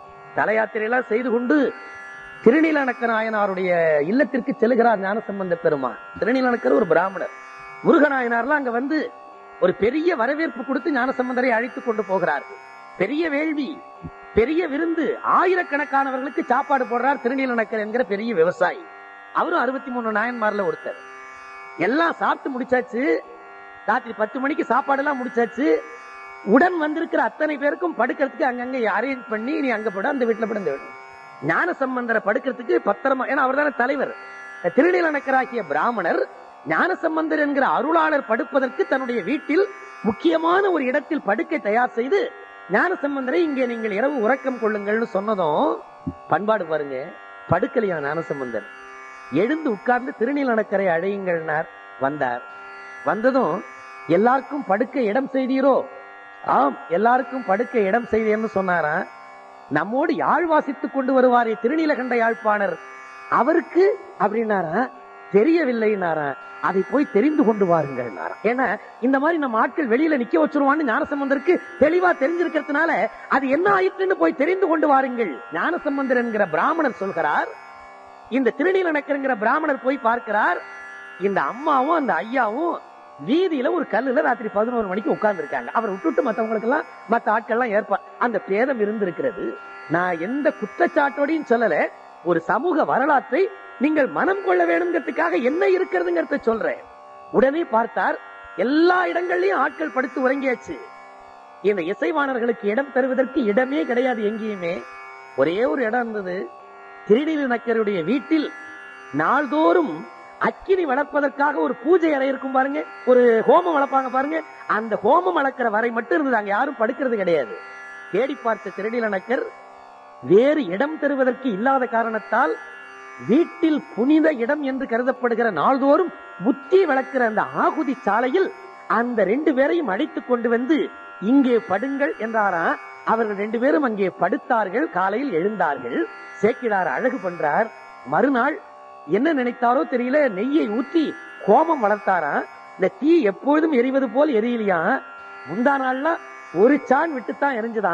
தல யாத்திரையெல்லாம் செய்து கொண்டு திருநீலநக்க நாயனாருடைய இல்லத்திற்கு செல்கிறார் ஞானசம்பந்த பெருமான் திருநீலநக்கர் ஒரு பிராமணர் முருகநாயனார்லாம் அங்க வந்து ஒரு பெரிய வரவேற்பு கொடுத்து ஞானசம்பந்தரை அழைத்துக் கொண்டு போகிறார்கள் பெரிய வேள்வி பெரிய விருந்து ஆயிரக்கணக்கானவர்களுக்கு சாப்பாடு போடுறார் திருநீலநக்கர் என்கிற பெரிய விவசாயி அவரும் அறுபத்தி மூணு நாயன்மார்ல ஒருத்தர் எல்லாம் சாப்பிட்டு முடிச்சாச்சு ராத்திரி பத்து மணிக்கு சாப்பாடு எல்லாம் முடிச்சாச்சு உடன் வந்திருக்கிற அத்தனை பேருக்கும் படுக்கிறதுக்கு அங்கங்க அரேஞ்ச் பண்ணி நீ அங்க போட அந்த வீட்டுல படுந்த வேண்டும் ஞான சம்பந்தரை படுக்கிறதுக்கு பத்திரமா ஏன்னா அவர் தானே தலைவர் திருநீலநக்கராகிய பிராமணர் ஞானசம்பந்தர் என்கிற அருளாளர் படுப்பதற்கு தன்னுடைய வீட்டில் முக்கியமான ஒரு இடத்தில் படுக்கை தயார் செய்து ஞானசம்பந்தரை இங்கே நீங்கள் இரவு உறக்கம் கொள்ளுங்கள்னு சொன்னதும் பண்பாடு பாருங்க படுக்கலையா ஞானசம்பந்தர் எழுந்து உட்கார்ந்து திருநீலனக்கரை அழையுங்கள்னார் வந்தார் வந்ததும் எல்லாருக்கும் படுக்க இடம் செய்தீரோ ஆம் எல்லாருக்கும் படுக்க இடம் செய்தேன்னு சொன்னாராம் நம்மோடு யாழ் வாசித்துக் கொண்டு வருவாரே திருநீலகண்ட யாழ்ப்பாணர் அவருக்கு அப்படின்னாரா தெரியவில்லைன்னாரா அதை போய் தெரிந்து கொண்டு வாருங்கள் ஏன்னா இந்த மாதிரி நம்ம ஆட்கள் வெளியில நிக்க வச்சிருவான்னு ஞானசம்பந்தருக்கு தெளிவா தெரிஞ்சிருக்கிறதுனால அது என்ன ஆயிற்றுன்னு போய் தெரிந்து கொண்டு வாருங்கள் ஞானசம்பந்தர் என்கிற பிராமணர் சொல்கிறார் இந்த திருநீலனக்கருங்கிற பிராமணர் போய் பார்க்கிறார் இந்த அம்மாவும் அந்த ஐயாவும் வீதியில ஒரு கல்லுல ராத்திரி பதினோரு மணிக்கு உட்கார்ந்து இருக்காங்க அவர் விட்டுட்டு மத்தவங்களுக்கு எல்லாம் மத்த ஆட்கள் எல்லாம் ஏற்பா அந்த பேதம் இருந்திருக்கிறது நான் எந்த குற்றச்சாட்டோடையும் சொல்லல ஒரு சமூக வரலாற்றை நீங்கள் மனம் கொள்ள வேணுங்கிறதுக்காக என்ன இருக்கிறதுங்கிறத சொல்றேன் உடனே பார்த்தார் எல்லா இடங்கள்லயும் ஆட்கள் படுத்து உறங்கியாச்சு இந்த இசைவாணர்களுக்கு இடம் தருவதற்கு இடமே கிடையாது எங்கேயுமே ஒரே ஒரு இடம் இருந்தது திருநீலநக்கருடைய வீட்டில் நாள்தோறும் அக்கினி வளர்ப்பதற்காக ஒரு பூஜை அறை இருக்கும் பாருங்க ஒரு ஹோமம் வளர்ப்பாங்க பாருங்க அந்த ஹோமம் வளர்க்கிற வரை மட்டும் இருந்தது அங்க யாரும் படுக்கிறது கிடையாது தேடி பார்த்த திருநீலநக்கர் வேறு இடம் தருவதற்கு இல்லாத காரணத்தால் வீட்டில் புனித இடம் என்று கருதப்படுகிற நாள்தோறும் புத்தி வளர்க்கிற அந்த ஆகுதி சாலையில் அந்த ரெண்டு பேரையும் அழைத்துக் கொண்டு வந்து இங்கே படுங்கள் என்றாரா அவர்கள் ரெண்டு பேரும் அங்கே படுத்தார்கள் காலையில் எழுந்தார்கள் சேக்கிடார் அழகு பண்றார் மறுநாள் என்ன நினைத்தாரோ தெரியல நெய்யை ஊற்றி கோமம் வளர்த்தாரா இந்த தீ எப்பொழுதும் எரிவது போல் எரியலையா முந்தா நாள்ல ஒரு சான் விட்டுத்தான் எரிஞ்சுதான்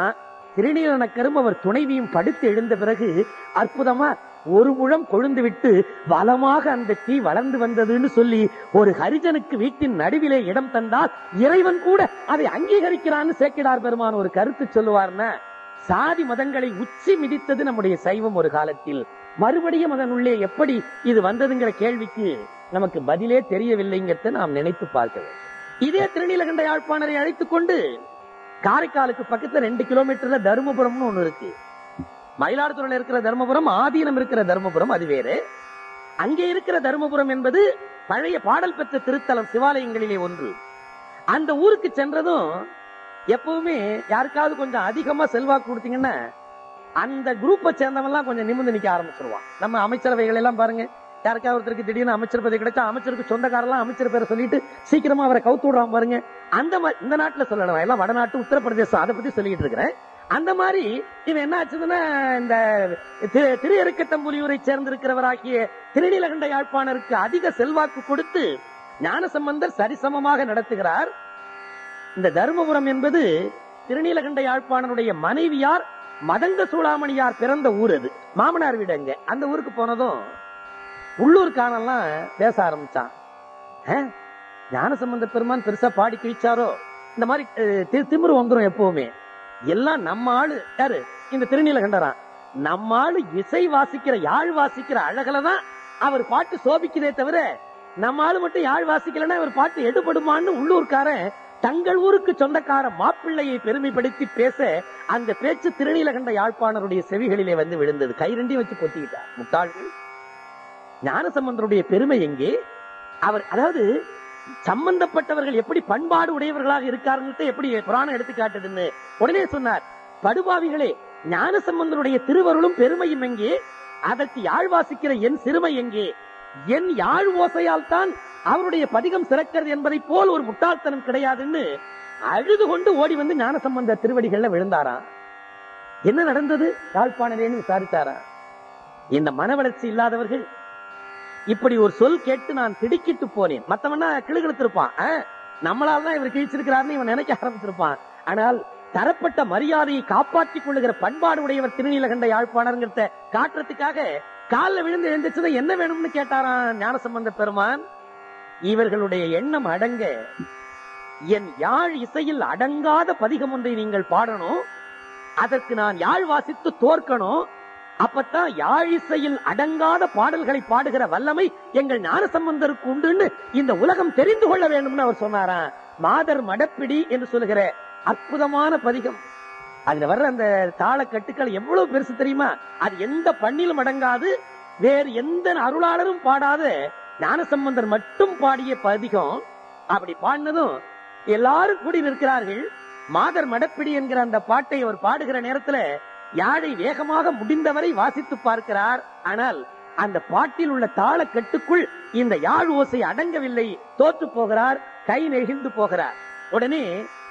திருநீலனக்கரும் அவர் துணைவியும் படுத்து எழுந்த பிறகு அற்புதமா ஒரு முழம் கொழுந்து விட்டு வளமாக அந்த தீ வளர்ந்து வந்ததுன்னு சொல்லி ஒரு ஹரிஜனுக்கு வீட்டின் நடுவிலே இடம் தந்தால் இறைவன் கூட அதை அங்கீகரிக்கிறான்னு சேக்கிடார் பெருமான் ஒரு கருத்து சொல்லுவார்னா சாதி மதங்களை உச்சி மிதித்தது நம்முடைய சைவம் ஒரு காலத்தில் மறுபடியும் அதனுள்ளே எப்படி இது வந்ததுங்கிற கேள்விக்கு நமக்கு பதிலே தெரியவில்லைங்கிறத நாம் நினைத்து பார்க்க வேண்டும் இதே திருநீலகண்ட யாழ்ப்பாணரை அழைத்துக் கொண்டு காரைக்காலுக்கு பக்கத்துல ரெண்டு கிலோமீட்டர்ல தருமபுரம்னு ஒண்ணு இருக்கு மயிலாடுதுறையில இருக்கிற தர்மபுரம் ஆதீனம் இருக்கிற தர்மபுரம் அது வேறு அங்கே இருக்கிற தர்மபுரம் என்பது பழைய பாடல் பெற்ற திருத்தலம் சிவாலயங்களிலே ஒன்று அந்த ஊருக்கு சென்றதும் எப்பவுமே யாருக்காவது கொஞ்சம் அதிகமா செல்வாக்கு கொடுத்தீங்கன்னா அந்த குரூப்பை சேர்ந்தவன் எல்லாம் கொஞ்சம் நிமிர்ந்து நிக்க ஆரம்பிச்சிருவான் நம்ம அமைச்சரவைகள் எல்லாம் பாருங்க யாருக்காவது ஒருத்தருக்கு திடீர்னு அமைச்சர் பதவி கிடைச்சா அமைச்சருக்கு சொந்தக்காரெல்லாம் அமைச்சர் பேரை சொல்லிட்டு சீக்கிரமா அவரை கவுத்து விடுறான் பாருங்க அந்த மாதிரி இந்த நாட்டுல சொல்லணும் எல்லாம் வடநாட்டு உத்தரப்பிரதேசம் அதை பத்தி சொல்லிட்டு இருக்கிறேன் அந்த மாதிரி இவன் என்ன ஆச்சுதுன்னா இந்த திரு- திரு எருக்கத்தம்புலியூரை சேர்ந்திருக்கிறவராகிய திருநீலகண்ட யாழ்ப்பாணருக்கு அதிக செல்வாக்கு கொடுத்து ஞானசம்பந்தர் சரிசமமாக நடத்துகிறார் இந்த தருமபுரம் என்பது திருநீலகண்ட யாழ்ப்பாணனுடைய மனைவியார் மதங்க சூளாமணியார் பிறந்த ஊர் அது மாமனார் வீடு அங்க அந்த ஊருக்கு போனதும் உள்ளூர் காணெல்லாம் பேச ஆரம்பிச்சான் "ஆ, ஞானசம்பந்த பெருமான் பெருசா பாடி கிழிச்சாரோ இந்த மாதிரி அஹ், தி- திமிரு வந்துரும் எப்பவுமே எல்லாம் நம்ம ஆளு யாரு இந்த திருநீலகண்டரான் நம்ம ஆளு இசை வாசிக்கிற யாழ் வாசிக்கிற அழகுல தான் அவர் பாட்டு சோபிக்குதே தவிர நம்ம ஆளு மட்டும் யாழ் வாசிக்கலன்னா அவர் பாட்டு எடுபடுமான்னு உள்ளூர்காரன் தங்கள் ஊருக்கு சொந்தக்கார மாப்பிள்ளையை பெருமைப்படுத்தி பேச அந்த பேச்சு திருநீலகண்ட யாழ்ப்பாணருடைய செவிகளிலே வந்து விழுந்தது கை ரெண்டையும் வச்சு பொத்திக்கிட்டார் முட்டாள்கள் ஞானசம்பந்தருடைய பெருமை எங்கே அவர் அதாவது சம்பந்தப்பட்டவர்கள் எப்படி பண்பாடு உடையவர்களாக இருக்காருன்னு எப்படி புராணம் எடுத்து காட்டுதுன்னு உடனே சொன்னார் படுபாவிகளே ஞானசம்பந்தருடைய திருவருளும் பெருமையும் எங்கே அதற்கு யாழ் வாசிக்கிற என் சிறுமை எங்கே என் யாழ் ஓசையால் தான் அவருடைய பதிகம் சிறக்கிறது என்பதை போல் ஒரு முட்டாள்தனம் கிடையாதுன்னு அழுது கொண்டு ஓடி வந்து ஞானசம்பந்த திருவடிகள்ல விழுந்தாராம் என்ன நடந்தது யாழ்ப்பாணரேன்னு விசாரித்தாரா இந்த மன வளர்ச்சி இல்லாதவர்கள் இப்படி ஒரு சொல் கேட்டு நான் திடுக்கிட்டு போனேன் மத்தவனா கிளுகிழுத்திருப்பான் ஆ, நம்மளால தான் இவர் கிழிச்சிருக்கிறார்னு இவன் நினைக்க ஆரம்பிச்சிருப்பான் ஆனால் தரப்பட்ட மரியாதையை காப்பாற்றிக் கொள்ளுகிற பண்பாடு உடையவர் திருநீலகண்ட யாழ்ப்பாணர்ங்கிறத காட்டுறதுக்காக காலில் விழுந்து எழுந்துச்சதை என்ன வேணும்னு கேட்டாராம் ஞானசம்பந்த பெருமான் இவர்களுடைய எண்ணம் அடங்க என் யாழ் இசையில் அடங்காத பதிகம் ஒன்றை நீங்கள் பாடணும் அதற்கு நான் யாழ் வாசித்து தோற்கணும் அப்பத்தான் யாழ் இசையில் அடங்காத பாடல்களை பாடுகிற வல்லமை எங்கள் ஞானசம்பந்தருக்கு உண்டுன்னு இந்த உலகம் தெரிந்து கொள்ள வேண்டும்னு அவர் சொன்னாராம் மாதர் மடப்பிடி என்று சொல்லுகிற அற்புதமான பதிகம் அதுல வர்ற அந்த தாள கட்டுக்கள் எவ்வளவு பெருசு தெரியுமா அது எந்த பண்ணிலும் அடங்காது வேறு எந்த அருளாளரும் பாடாத ஞானசம்பந்தர் மட்டும் பாடிய பதிகம் அப்படி பாடினதும் எல்லாரும் கூடி நிற்கிறார்கள் மாதர் மடப்பிடி என்கிற அந்த பாட்டை அவர் பாடுகிற நேரத்துல யாழை வேகமாக முடிந்தவரை வாசித்து பார்க்கிறார் ஆனால் அந்த பாட்டில் உள்ள தாள கட்டுக்குள் இந்த யாழ் ஓசை அடங்கவில்லை தோற்று போகிறார் கை நெகிழ்ந்து போகிறார் உடனே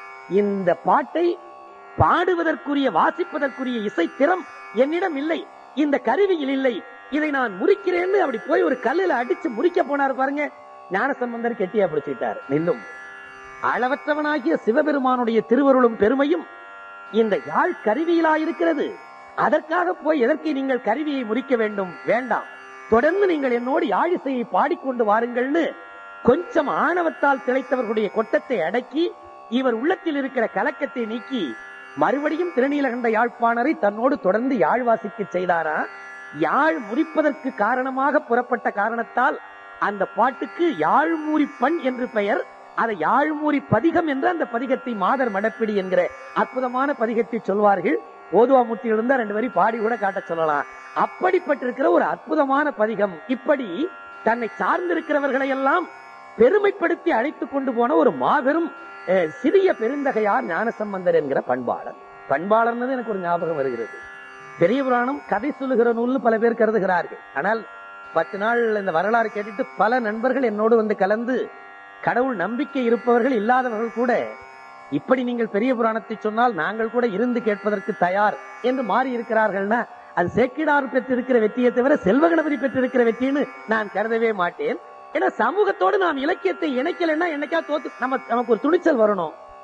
இந்த பாட்டை பாடுவதற்குரிய வாசிப்பதற்குரிய இசை திறம் என்னிடம் இல்லை இந்த கருவியில் இல்லை இதை நான் முறிக்கிறேன்னு அப்படி போய் ஒரு கல்லுல அடிச்சு முறிக்க போனார் பாருங்க ஞானசம்பந்தர் கெட்டியா பிடிச்சுக்கிட்டார் நில்லும் அளவற்றவனாகிய சிவபெருமானுடைய திருவருளும் பெருமையும் இந்த யாழ் கருவியிலா இருக்கிறது அதற்காக போய் எதற்கு நீங்கள் கருவியை முறிக்க வேண்டும் வேண்டாம் தொடர்ந்து நீங்கள் என்னோடு யாழிசையை பாடிக்கொண்டு வாருங்கள்னு கொஞ்சம் ஆணவத்தால் திளைத்தவர்களுடைய கொட்டத்தை அடக்கி இவர் உள்ளத்தில் இருக்கிற கலக்கத்தை நீக்கி மறுபடியும் திருநீலகண்ட யாழ்ப்பாணரை தன்னோடு தொடர்ந்து யாழ் வாசிக்க செய்தாரா யாழ் முறிப்பதற்கு காரணமாக புறப்பட்ட காரணத்தால் அந்த பாட்டுக்கு யாழ்மூரி பண் என்று பெயர் அதை யாழ்மூரி பதிகம் என்ற அந்த பதிகத்தை மாதர் மடப்பிடி என்கிற அற்புதமான பதிகத்தை சொல்வார்கள் ஓதுவாமூர்த்தியில் இருந்தா ரெண்டு வரி பாடி கூட காட்ட சொல்லலாம் அப்படிப்பட்டிருக்கிற ஒரு அற்புதமான பதிகம் இப்படி தன்னை சார்ந்திருக்கிறவர்களை எல்லாம் பெருமைப்படுத்தி அழைத்துக் கொண்டு போன ஒரு மாபெரும் அஹ், சிறிய பெருந்தகையார் ஞானசம்பந்தர் என்கிற பண்பாளர் பண்பாளர்னது எனக்கு ஒரு ஞாபகம் வருகிறது பெரிய புராணம் கதை சொல்லுகிற நூல்னு பல பேர் கருதுகிறார்கள் ஆனால் பத்து நாள் இந்த வரலாறு கேட்டுட்டு பல நண்பர்கள் என்னோடு வந்து கலந்து கடவுள் நம்பிக்கை இருப்பவர்கள் இல்லாதவர்கள் கூட இப்படி நீங்கள் பெரிய புராணத்தை சொன்னால் நாங்கள் கூட இருந்து கேட்பதற்கு தயார் என்று மாறி இருக்கிறார்கள்னா அது சேக்கிடார் பெற்றிருக்கிற வெற்றியை தவிர செல்வகணபதி பெற்றிருக்கிற வெற்றின்னு நான் கருதவே மாட்டேன் ஏன்னா சமூகத்தோடு நாம் இலக்கியத்தை இணைக்கலைன்னா என்னைக்கா தோத்து நம்ம நமக்கு ஒரு துணிச்சல் வரணும்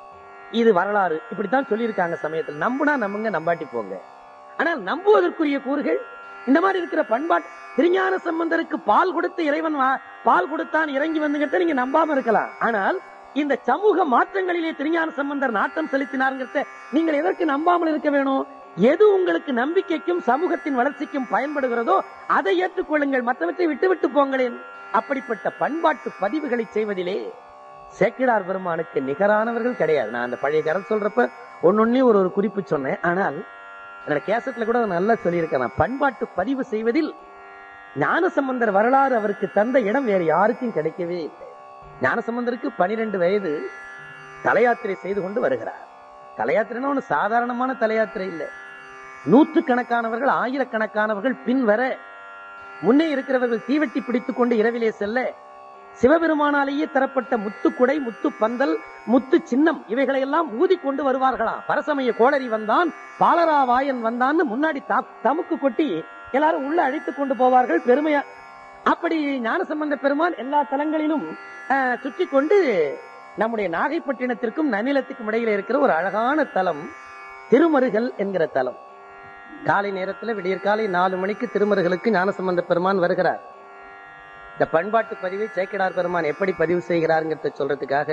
இது வரலாறு இப்படித்தான் சொல்லியிருக்காங்க சமயத்தில் நம்புனா நம்புங்க நம்பாட்டி போங்க ஆனால் நம்புவதற்குரிய கூறுகள் இந்த மாதிரி இருக்கிற பண்பாட்டு திருஞான சம்பந்தருக்கு பால் கொடுத்து இறைவன் வா- பால் கொடுத்தான் இறங்கி வந்துங்கிறத நீங்க நம்பாம இருக்கலாம் ஆனால் இந்த சமூக மாற்றங்களிலே திருஞான சம்பந்தர் நாட்டம் செலுத்தினார்ங்கிறத நீங்கள் எதற்கு நம்பாமல் இருக்க வேணும் எது உங்களுக்கு நம்பிக்கைக்கும் சமூகத்தின் வளர்ச்சிக்கும் பயன்படுகிறதோ அதை ஏற்றுக்கொள்ளுங்கள் மற்றவற்றை விட்டு விட்டு போங்களேன் அப்படிப்பட்ட பண்பாட்டு பதிவுகளை செய்வதிலே சேக்கிடார் பெருமானுக்கு நிகரானவர்கள் கிடையாது நான் அந்த பழைய கரம் சொல்றப்ப ஒன்னொன்னே ஒரு ஒரு குறிப்பு சொன்னேன் ஆனால் என்னோட கேசட்ல கூட நல்லா சொல்லியிருக்கேன் நான் பண்பாட்டு பதிவு செய்வதில் ஞானசம்பந்தர் வரலாறு அவருக்கு தந்த இடம் வேற யாருக்கும் கிடைக்கவே இல்லை ஞானசம்பந்தருக்கு பனிரெண்டு வயது தலையாத்திரை செய்து கொண்டு வருகிறார் தலையாத்திரைன்னா ஒண்ணு சாதாரணமான தலையாத்திரை இல்லை நூற்று கணக்கானவர்கள் ஆயிரக்கணக்கானவர்கள் பின் வர முன்னே இருக்கிறவர்கள் தீவெட்டி பிடித்துக் கொண்டு இரவிலே செல்ல சிவபெருமானாலேயே தரப்பட்ட முத்து குடை முத்து பந்தல் முத்து சின்னம் இவைகளை எல்லாம் ஊதி கொண்டு வருவார்களாம் பரசமய கோளரி வந்தான் பாலராவாயன் வந்தான்னு முன்னாடி தா- தமுக்கு கொட்டி எல்லாரும் உள்ள அழைத்துக் கொண்டு போவார்கள் பெருமையா அப்படி ஞானசம்பந்த பெருமான் எல்லா தலங்களிலும் ஆஹ், சுற்றி கொண்டு நம்முடைய நாகைப்பட்டினத்திற்கும் நன்னிலத்துக்கும் இடையில இருக்கிற ஒரு அழகான தலம் திருமருகல் என்கிற தலம் காலை நேரத்துல விடியற்காலை நாலு மணிக்கு திருமருகலுக்கு ஞானசம்பந்த பெருமான் வருகிறார் இந்த பண்பாட்டு பதிவை சேக்கிடார் பெருமான் எப்படி பதிவு செய்கிறாருங்கிறத சொல்றதுக்காக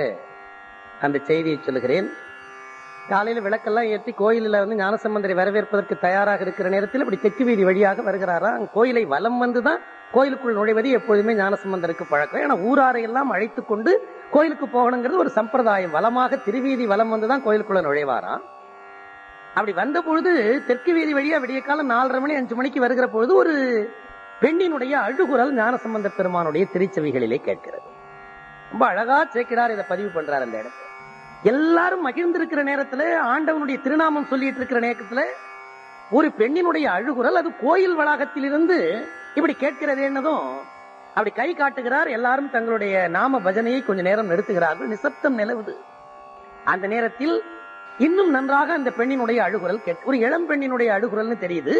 அந்த செய்தியை சொல்லுகிறேன் காலையில விளக்கெல்லாம் ஏற்றி கோயிலில் வந்து ஞானசம்பந்தரை வரவேற்பதற்கு தயாராக இருக்கிற நேரத்தில் இப்படி தெற்கு வீதி வழியாக வருகிறாராம் கோயிலை வலம் வந்துதான் கோயிலுக்குள் நுழைவது எப்பொழுதுமே ஞானசம்பந்தருக்கு பழக்கம் ஏன்னா ஊராரை எல்லாம் அழைத்து கொண்டு கோயிலுக்கு போகணுங்கிறது ஒரு சம்பிரதாயம் வலமாக திருவீதி வலம் வந்துதான் கோயிலுக்குள்ள நுழைவாராம் அப்படி வந்த பொழுது தெற்கு வீதி வழியா விடிய காலம் நாலரை மணி அஞ்சு மணிக்கு வருகிற பொழுது ஒரு பெண்ணினுடைய அழுகுரல் ஞானசம்பந்த பெருமானுடைய திருச்செவிகளிலே கேட்கிறது ரொம்ப அழகா சேக்கிடார் இதை பதிவு பண்றாரு அந்த இடத்துல எல்லாரும் மகிழ்ந்திருக்கிற நேரத்துல ஆண்டவனுடைய திருநாமம் சொல்லிட்டு இருக்கிற நேரத்துல ஒரு பெண்ணினுடைய அழுகுரல் அது கோயில் வளாகத்திலிருந்து இப்படி கேட்கிறது என்னதும் அப்படி கை காட்டுகிறார் எல்லாரும் தங்களுடைய நாம பஜனையை கொஞ்ச நேரம் நிறுத்துகிறார்கள் நிசப்தம் நிலவுது அந்த நேரத்தில் இன்னும் நன்றாக அந்த பெண்ணினுடைய அழுகுரல் கேட்க ஒரு இளம் பெண்ணினுடைய அழுகுரல்னு தெரியுது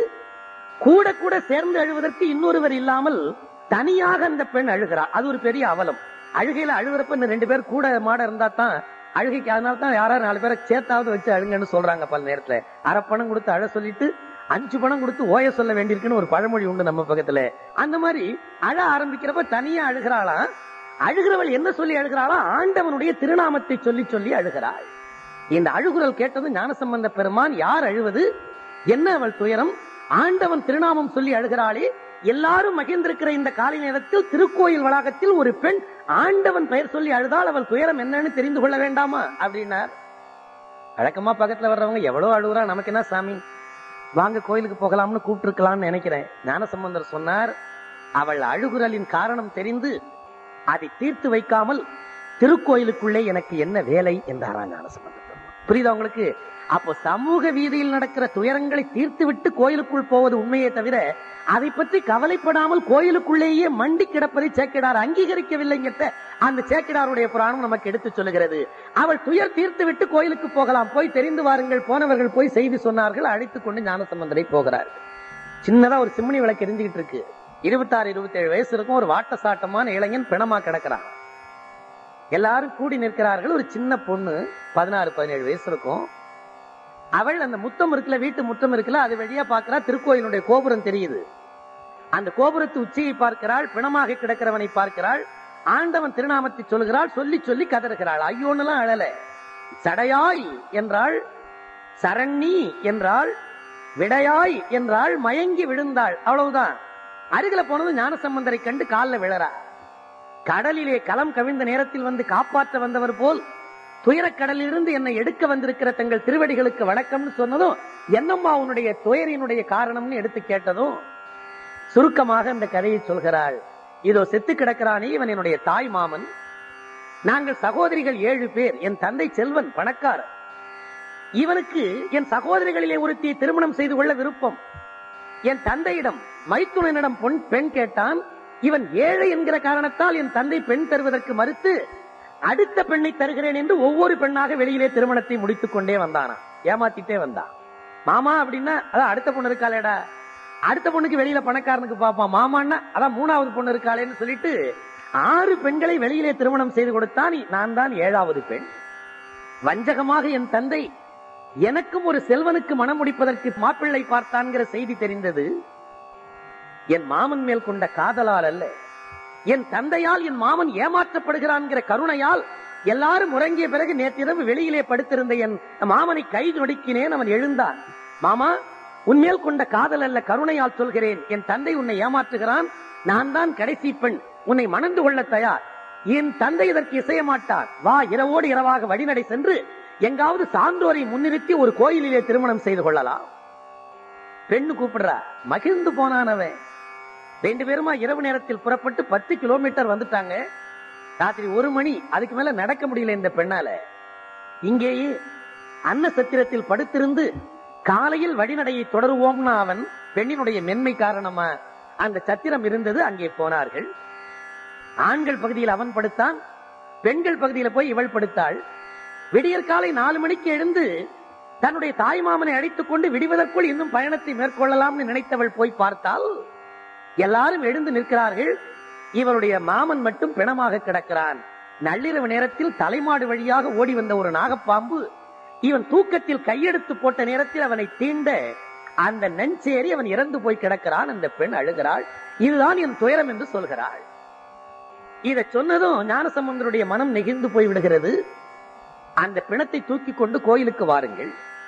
கூட கூட சேர்ந்து அழுவதற்கு இன்னொருவர் இல்லாமல் தனியாக அந்த பெண் அழுகிறார் அது ஒரு பெரிய அவலம் அழுகையில அழுகிறப்ப இந்த ரெண்டு பேர் கூட மாட இருந்தா தான் அழுகைக்கு அதனால தான் யாராவது நாலு பேரை சேர்த்தாவது வச்சு அழுங்கன்னு சொல்றாங்க பல நேரத்துல அரை பணம் கொடுத்து அழ சொல்லிட்டு அஞ்சு பணம் கொடுத்து ஓய சொல்ல வேண்டியிருக்குன்னு ஒரு பழமொழி உண்டு நம்ம பக்கத்துல அந்த மாதிரி அழ ஆரம்பிக்கிறப்ப தனியா அழுகிறாளாம் அழுகிறவள் என்ன சொல்லி அழுகிறாளா ஆண்டவனுடைய திருநாமத்தை சொல்லி சொல்லி அழுகிறாள் இந்த அழுகுரல் கேட்டது ஞானசம்பந்த பெருமான் யார் அழுவது என்ன அவள் துயரம் ஆண்டவன் திருநாமம் சொல்லி அழுகிறாளே எல்லாரும் மகிழ்ந்திருக்கிற இந்த காலை நேரத்தில் திருக்கோயில் வளாகத்தில் ஒரு பெண் ஆண்டவன் பெயர் சொல்லி அழுதால் அவள் துயரம் என்னன்னு தெரிந்து கொள்ள வேண்டாமா அப்படின்னார் வழக்கமா பக்கத்துல வர்றவங்க எவ்வளவு அழுகுறா நமக்கு என்ன சாமி வாங்க கோயிலுக்கு போகலாம்னு கூப்பிட்டு நினைக்கிறேன் ஞானசம்பந்தர் சொன்னார் அவள் அழுகுரலின் காரணம் தெரிந்து அதை தீர்த்து வைக்காமல் திருக்கோயிலுக்குள்ளே எனக்கு என்ன வேலை என்றாரா ஞானசம்பந்தர் பெருமான். புரியுதா உங்களுக்கு அப்போ சமூக வீதியில் நடக்கிற துயரங்களை தீர்த்து விட்டு கோயிலுக்குள் போவது உண்மையே தவிர அதை பற்றி கவலைப்படாமல் கோயிலுக்குள்ளேயே மண்டி கிடப்பதை சேக்கிடார் அங்கீகரிக்கவில்லைங்கிட்ட அந்த சேக்கிடாருடைய புராணம் நமக்கு எடுத்து சொல்லுகிறது அவள் துயர் தீர்த்து விட்டு கோயிலுக்கு போகலாம் போய் தெரிந்து வாருங்கள் போனவர்கள் போய் செய்தி சொன்னார்கள் அழைத்துக் கொண்டு ஞானசம்பந்தரை போகிறார்கள் சின்னதா ஒரு சிம்னி விளக்கு எரிஞ்சுக்கிட்டு இருக்கு இருபத்தாறு இருபத்தி ஏழு வயசு இருக்கும் ஒரு வாட்ட சாட்டமான இளைஞன் பிணமா கிடக்கிறான் எல்லாரும் கூடி நிற்கிறார்கள் ஒரு சின்ன பொண்ணு பதினாறு பதினேழு வயசு இருக்கும் அவள் அந்த முத்தம் இருக்குல்ல வீட்டு முத்தம் இருக்குல்ல அது வழியா பார்க்கிறா திருக்கோயிலுடைய கோபுரம் தெரியுது அந்த கோபுரத்து உச்சியை பார்க்கிறாள் பிணமாக கிடக்கிறவனை பார்க்கிறாள் ஆண்டவன் திருநாமத்தை சொல்கிறாள் சொல்லி சொல்லி கதறுகிறாள் ஐயோன்னுலாம் அழல சடையாய் என்றாள் சரண்ணி என்றாள் விடையாய் என்றாள் மயங்கி விழுந்தாள் அவ்வளவுதான் அருகில போனது ஞானசம்பந்தரை கண்டு காலில் விழறா கடலிலே களம் கவிழ்ந்த நேரத்தில் வந்து காப்பாற்ற வந்தவர் போல் துயரக்கடலிலிருந்து என்னை எடுக்க வந்திருக்கிற தங்கள் திருவடிகளுக்கு வணக்கம்னு சொன்னதும் என்னம்மா உன்னுடைய துயரினுடைய காரணம்னு எடுத்து கேட்டதும் சுருக்கமாக அந்த கதையை சொல்கிறாள் இதோ செத்து கிடக்கிறானே இவன் என்னுடைய தாய் மாமன் நாங்கள் சகோதரிகள் ஏழு பேர் என் தந்தை செல்வன் பணக்காரர் இவனுக்கு என் சகோதரிகளிலே ஒருத்தியை திருமணம் செய்து கொள்ள விருப்பம் என் தந்தையிடம் மைத்துனனிடம் பொன் பெண் கேட்டான் இவன் ஏழை என்கிற காரணத்தால் என் தந்தை பெண் தருவதற்கு மறுத்து அடுத்த பெண்ணை தருகிறேன் என்று ஒவ்வொரு பெண்ணாக வெளியிலே திருமணத்தை முடித்துக் கொண்டே வந்தானா ஏமாத்திட்டே வந்தான் மாமா அப்படின்னா அதான் அடுத்த பொண்ணு இருக்காளேடா அடுத்த பொண்ணுக்கு வெளியில பணக்காரனுக்கு பாப்பான் மாமான்னா அதான் மூணாவது பொண்ணு இருக்காளேன்னு சொல்லிட்டு ஆறு பெண்களை வெளியிலே திருமணம் செய்து கொடுத்தான் நான் தான் ஏழாவது பெண் வஞ்சகமாக என் தந்தை எனக்கும் ஒரு செல்வனுக்கு மனம் முடிப்பதற்கு மாப்பிள்ளை பார்த்தான்கிற செய்தி தெரிந்தது என் மாமன் மேல் கொண்ட காதலால் அல்ல என் தந்தையால் என் மாமன் ஏமாற்றப்படுகிறான்கிற கருணையால் எல்லாரும் உறங்கிய பிறகு நேற்றிரவு வெளியிலே படுத்திருந்த என் மாமனை கை நொடுக்கினேன் அவன் எழுந்தான் மாமா உன்மேல் கொண்ட காதல் அல்ல கருணையால் சொல்கிறேன் என் தந்தை உன்னை ஏமாற்றுகிறான் நான் தான் கடைசி பெண் உன்னை மணந்து கொள்ள தயார் என் தந்தை இதற்கு இசைய மாட்டார் வா இரவோடு இரவாக வழிநடை சென்று எங்காவது சான்றோரை முன்னிறுத்தி ஒரு கோயிலிலே திருமணம் செய்து கொள்ளலாம் பெண்ணு கூப்பிடுறா மகிழ்ந்து போனான் அவன் ரெண்டு பேருமா இரவு நேரத்தில் புறப்பட்டு பத்து கிலோமீட்டர் வந்துட்டாங்க ராத்திரி ஒரு மணி அதுக்கு மேல நடக்க முடியல இந்த பெண்ணால இங்கேயே அன்ன சத்திரத்தில் படுத்திருந்து காலையில் வழிநடையை தொடருவோம்னா அவன் பெண்ணினுடைய மென்மை காரணமா அந்த சத்திரம் இருந்தது அங்கே போனார்கள் ஆண்கள் பகுதியில் அவன் படுத்தான் பெண்கள் பகுதியில போய் இவள் படுத்தாள் விடியற் காலை நாலு மணிக்கு எழுந்து தன்னுடைய தாய் மாமனை அழைத்துக் கொண்டு விடுவதற்குள் இன்னும் பயணத்தை மேற்கொள்ளலாம்னு நினைத்தவள் போய் பார்த்தால் எல்லாரும் எழுந்து நிற்கிறார்கள் இவருடைய மாமன் மட்டும் பிணமாக கிடக்கிறான் நள்ளிரவு நேரத்தில் தலைமாடு வழியாக ஓடி வந்த ஒரு நாகப்பாம்பு இவன் தூக்கத்தில் கையெடுத்து போட்ட நேரத்தில் அவனை தீண்ட அந்த நெஞ்சேறி அவன் இறந்து போய் கிடக்கிறான் அந்த பெண் அழுகிறாள் இதுதான் என் துயரம் என்று சொல்கிறாள் இதை சொன்னதும் ஞானசம்பந்தருடைய மனம் நெகிழ்ந்து போய் விடுகிறது அந்த பிணத்தை தூக்கி கொண்டு கோயிலுக்கு வாருங்கள்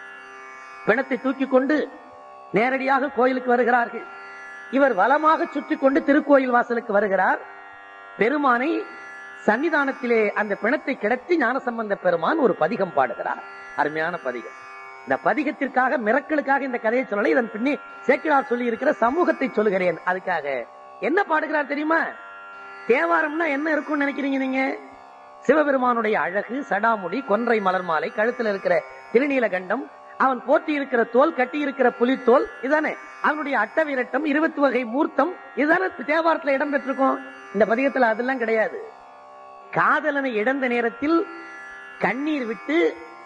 பிணத்தை தூக்கி கொண்டு நேரடியாக கோயிலுக்கு வருகிறார்கள் இவர் வலமாக சுற்றி கொண்டு திருக்கோயில் வாசலுக்கு வருகிறார் பெருமானை சன்னிதானத்திலே அந்த பிணத்தை கிடத்தி ஞானசம்பந்த பெருமான் ஒரு பதிகம் பாடுகிறார் அருமையான பதிகம் இந்த பதிகத்திற்காக மிரக்களுக்காக இந்த கதையை சொல்லல இதன் பின்னே சேக்கிழார் சொல்லி இருக்கிற சமூகத்தை சொல்லுகிறேன் அதுக்காக என்ன பாடுகிறார் தெரியுமா தேவாரம்னா என்ன இருக்கும்னு நினைக்கிறீங்க நீங்க சிவபெருமானுடைய அழகு சடாமுடி கொன்றை மலர் மாலை கழுத்துல இருக்கிற திருநீலகண்டம் அவன் போட்டி இருக்கிற தோல் கட்டி இருக்கிற புலித்தோல் இதுதானே அவனுடைய அட்டவிரட்டம் இருபத்தி வகை மூர்த்தம் இதுதானே தேவாரத்துல இடம் பெற்றிருக்கும் இந்த பதிகத்துல அதெல்லாம் கிடையாது காதலனை இழந்த நேரத்தில் கண்ணீர் விட்டு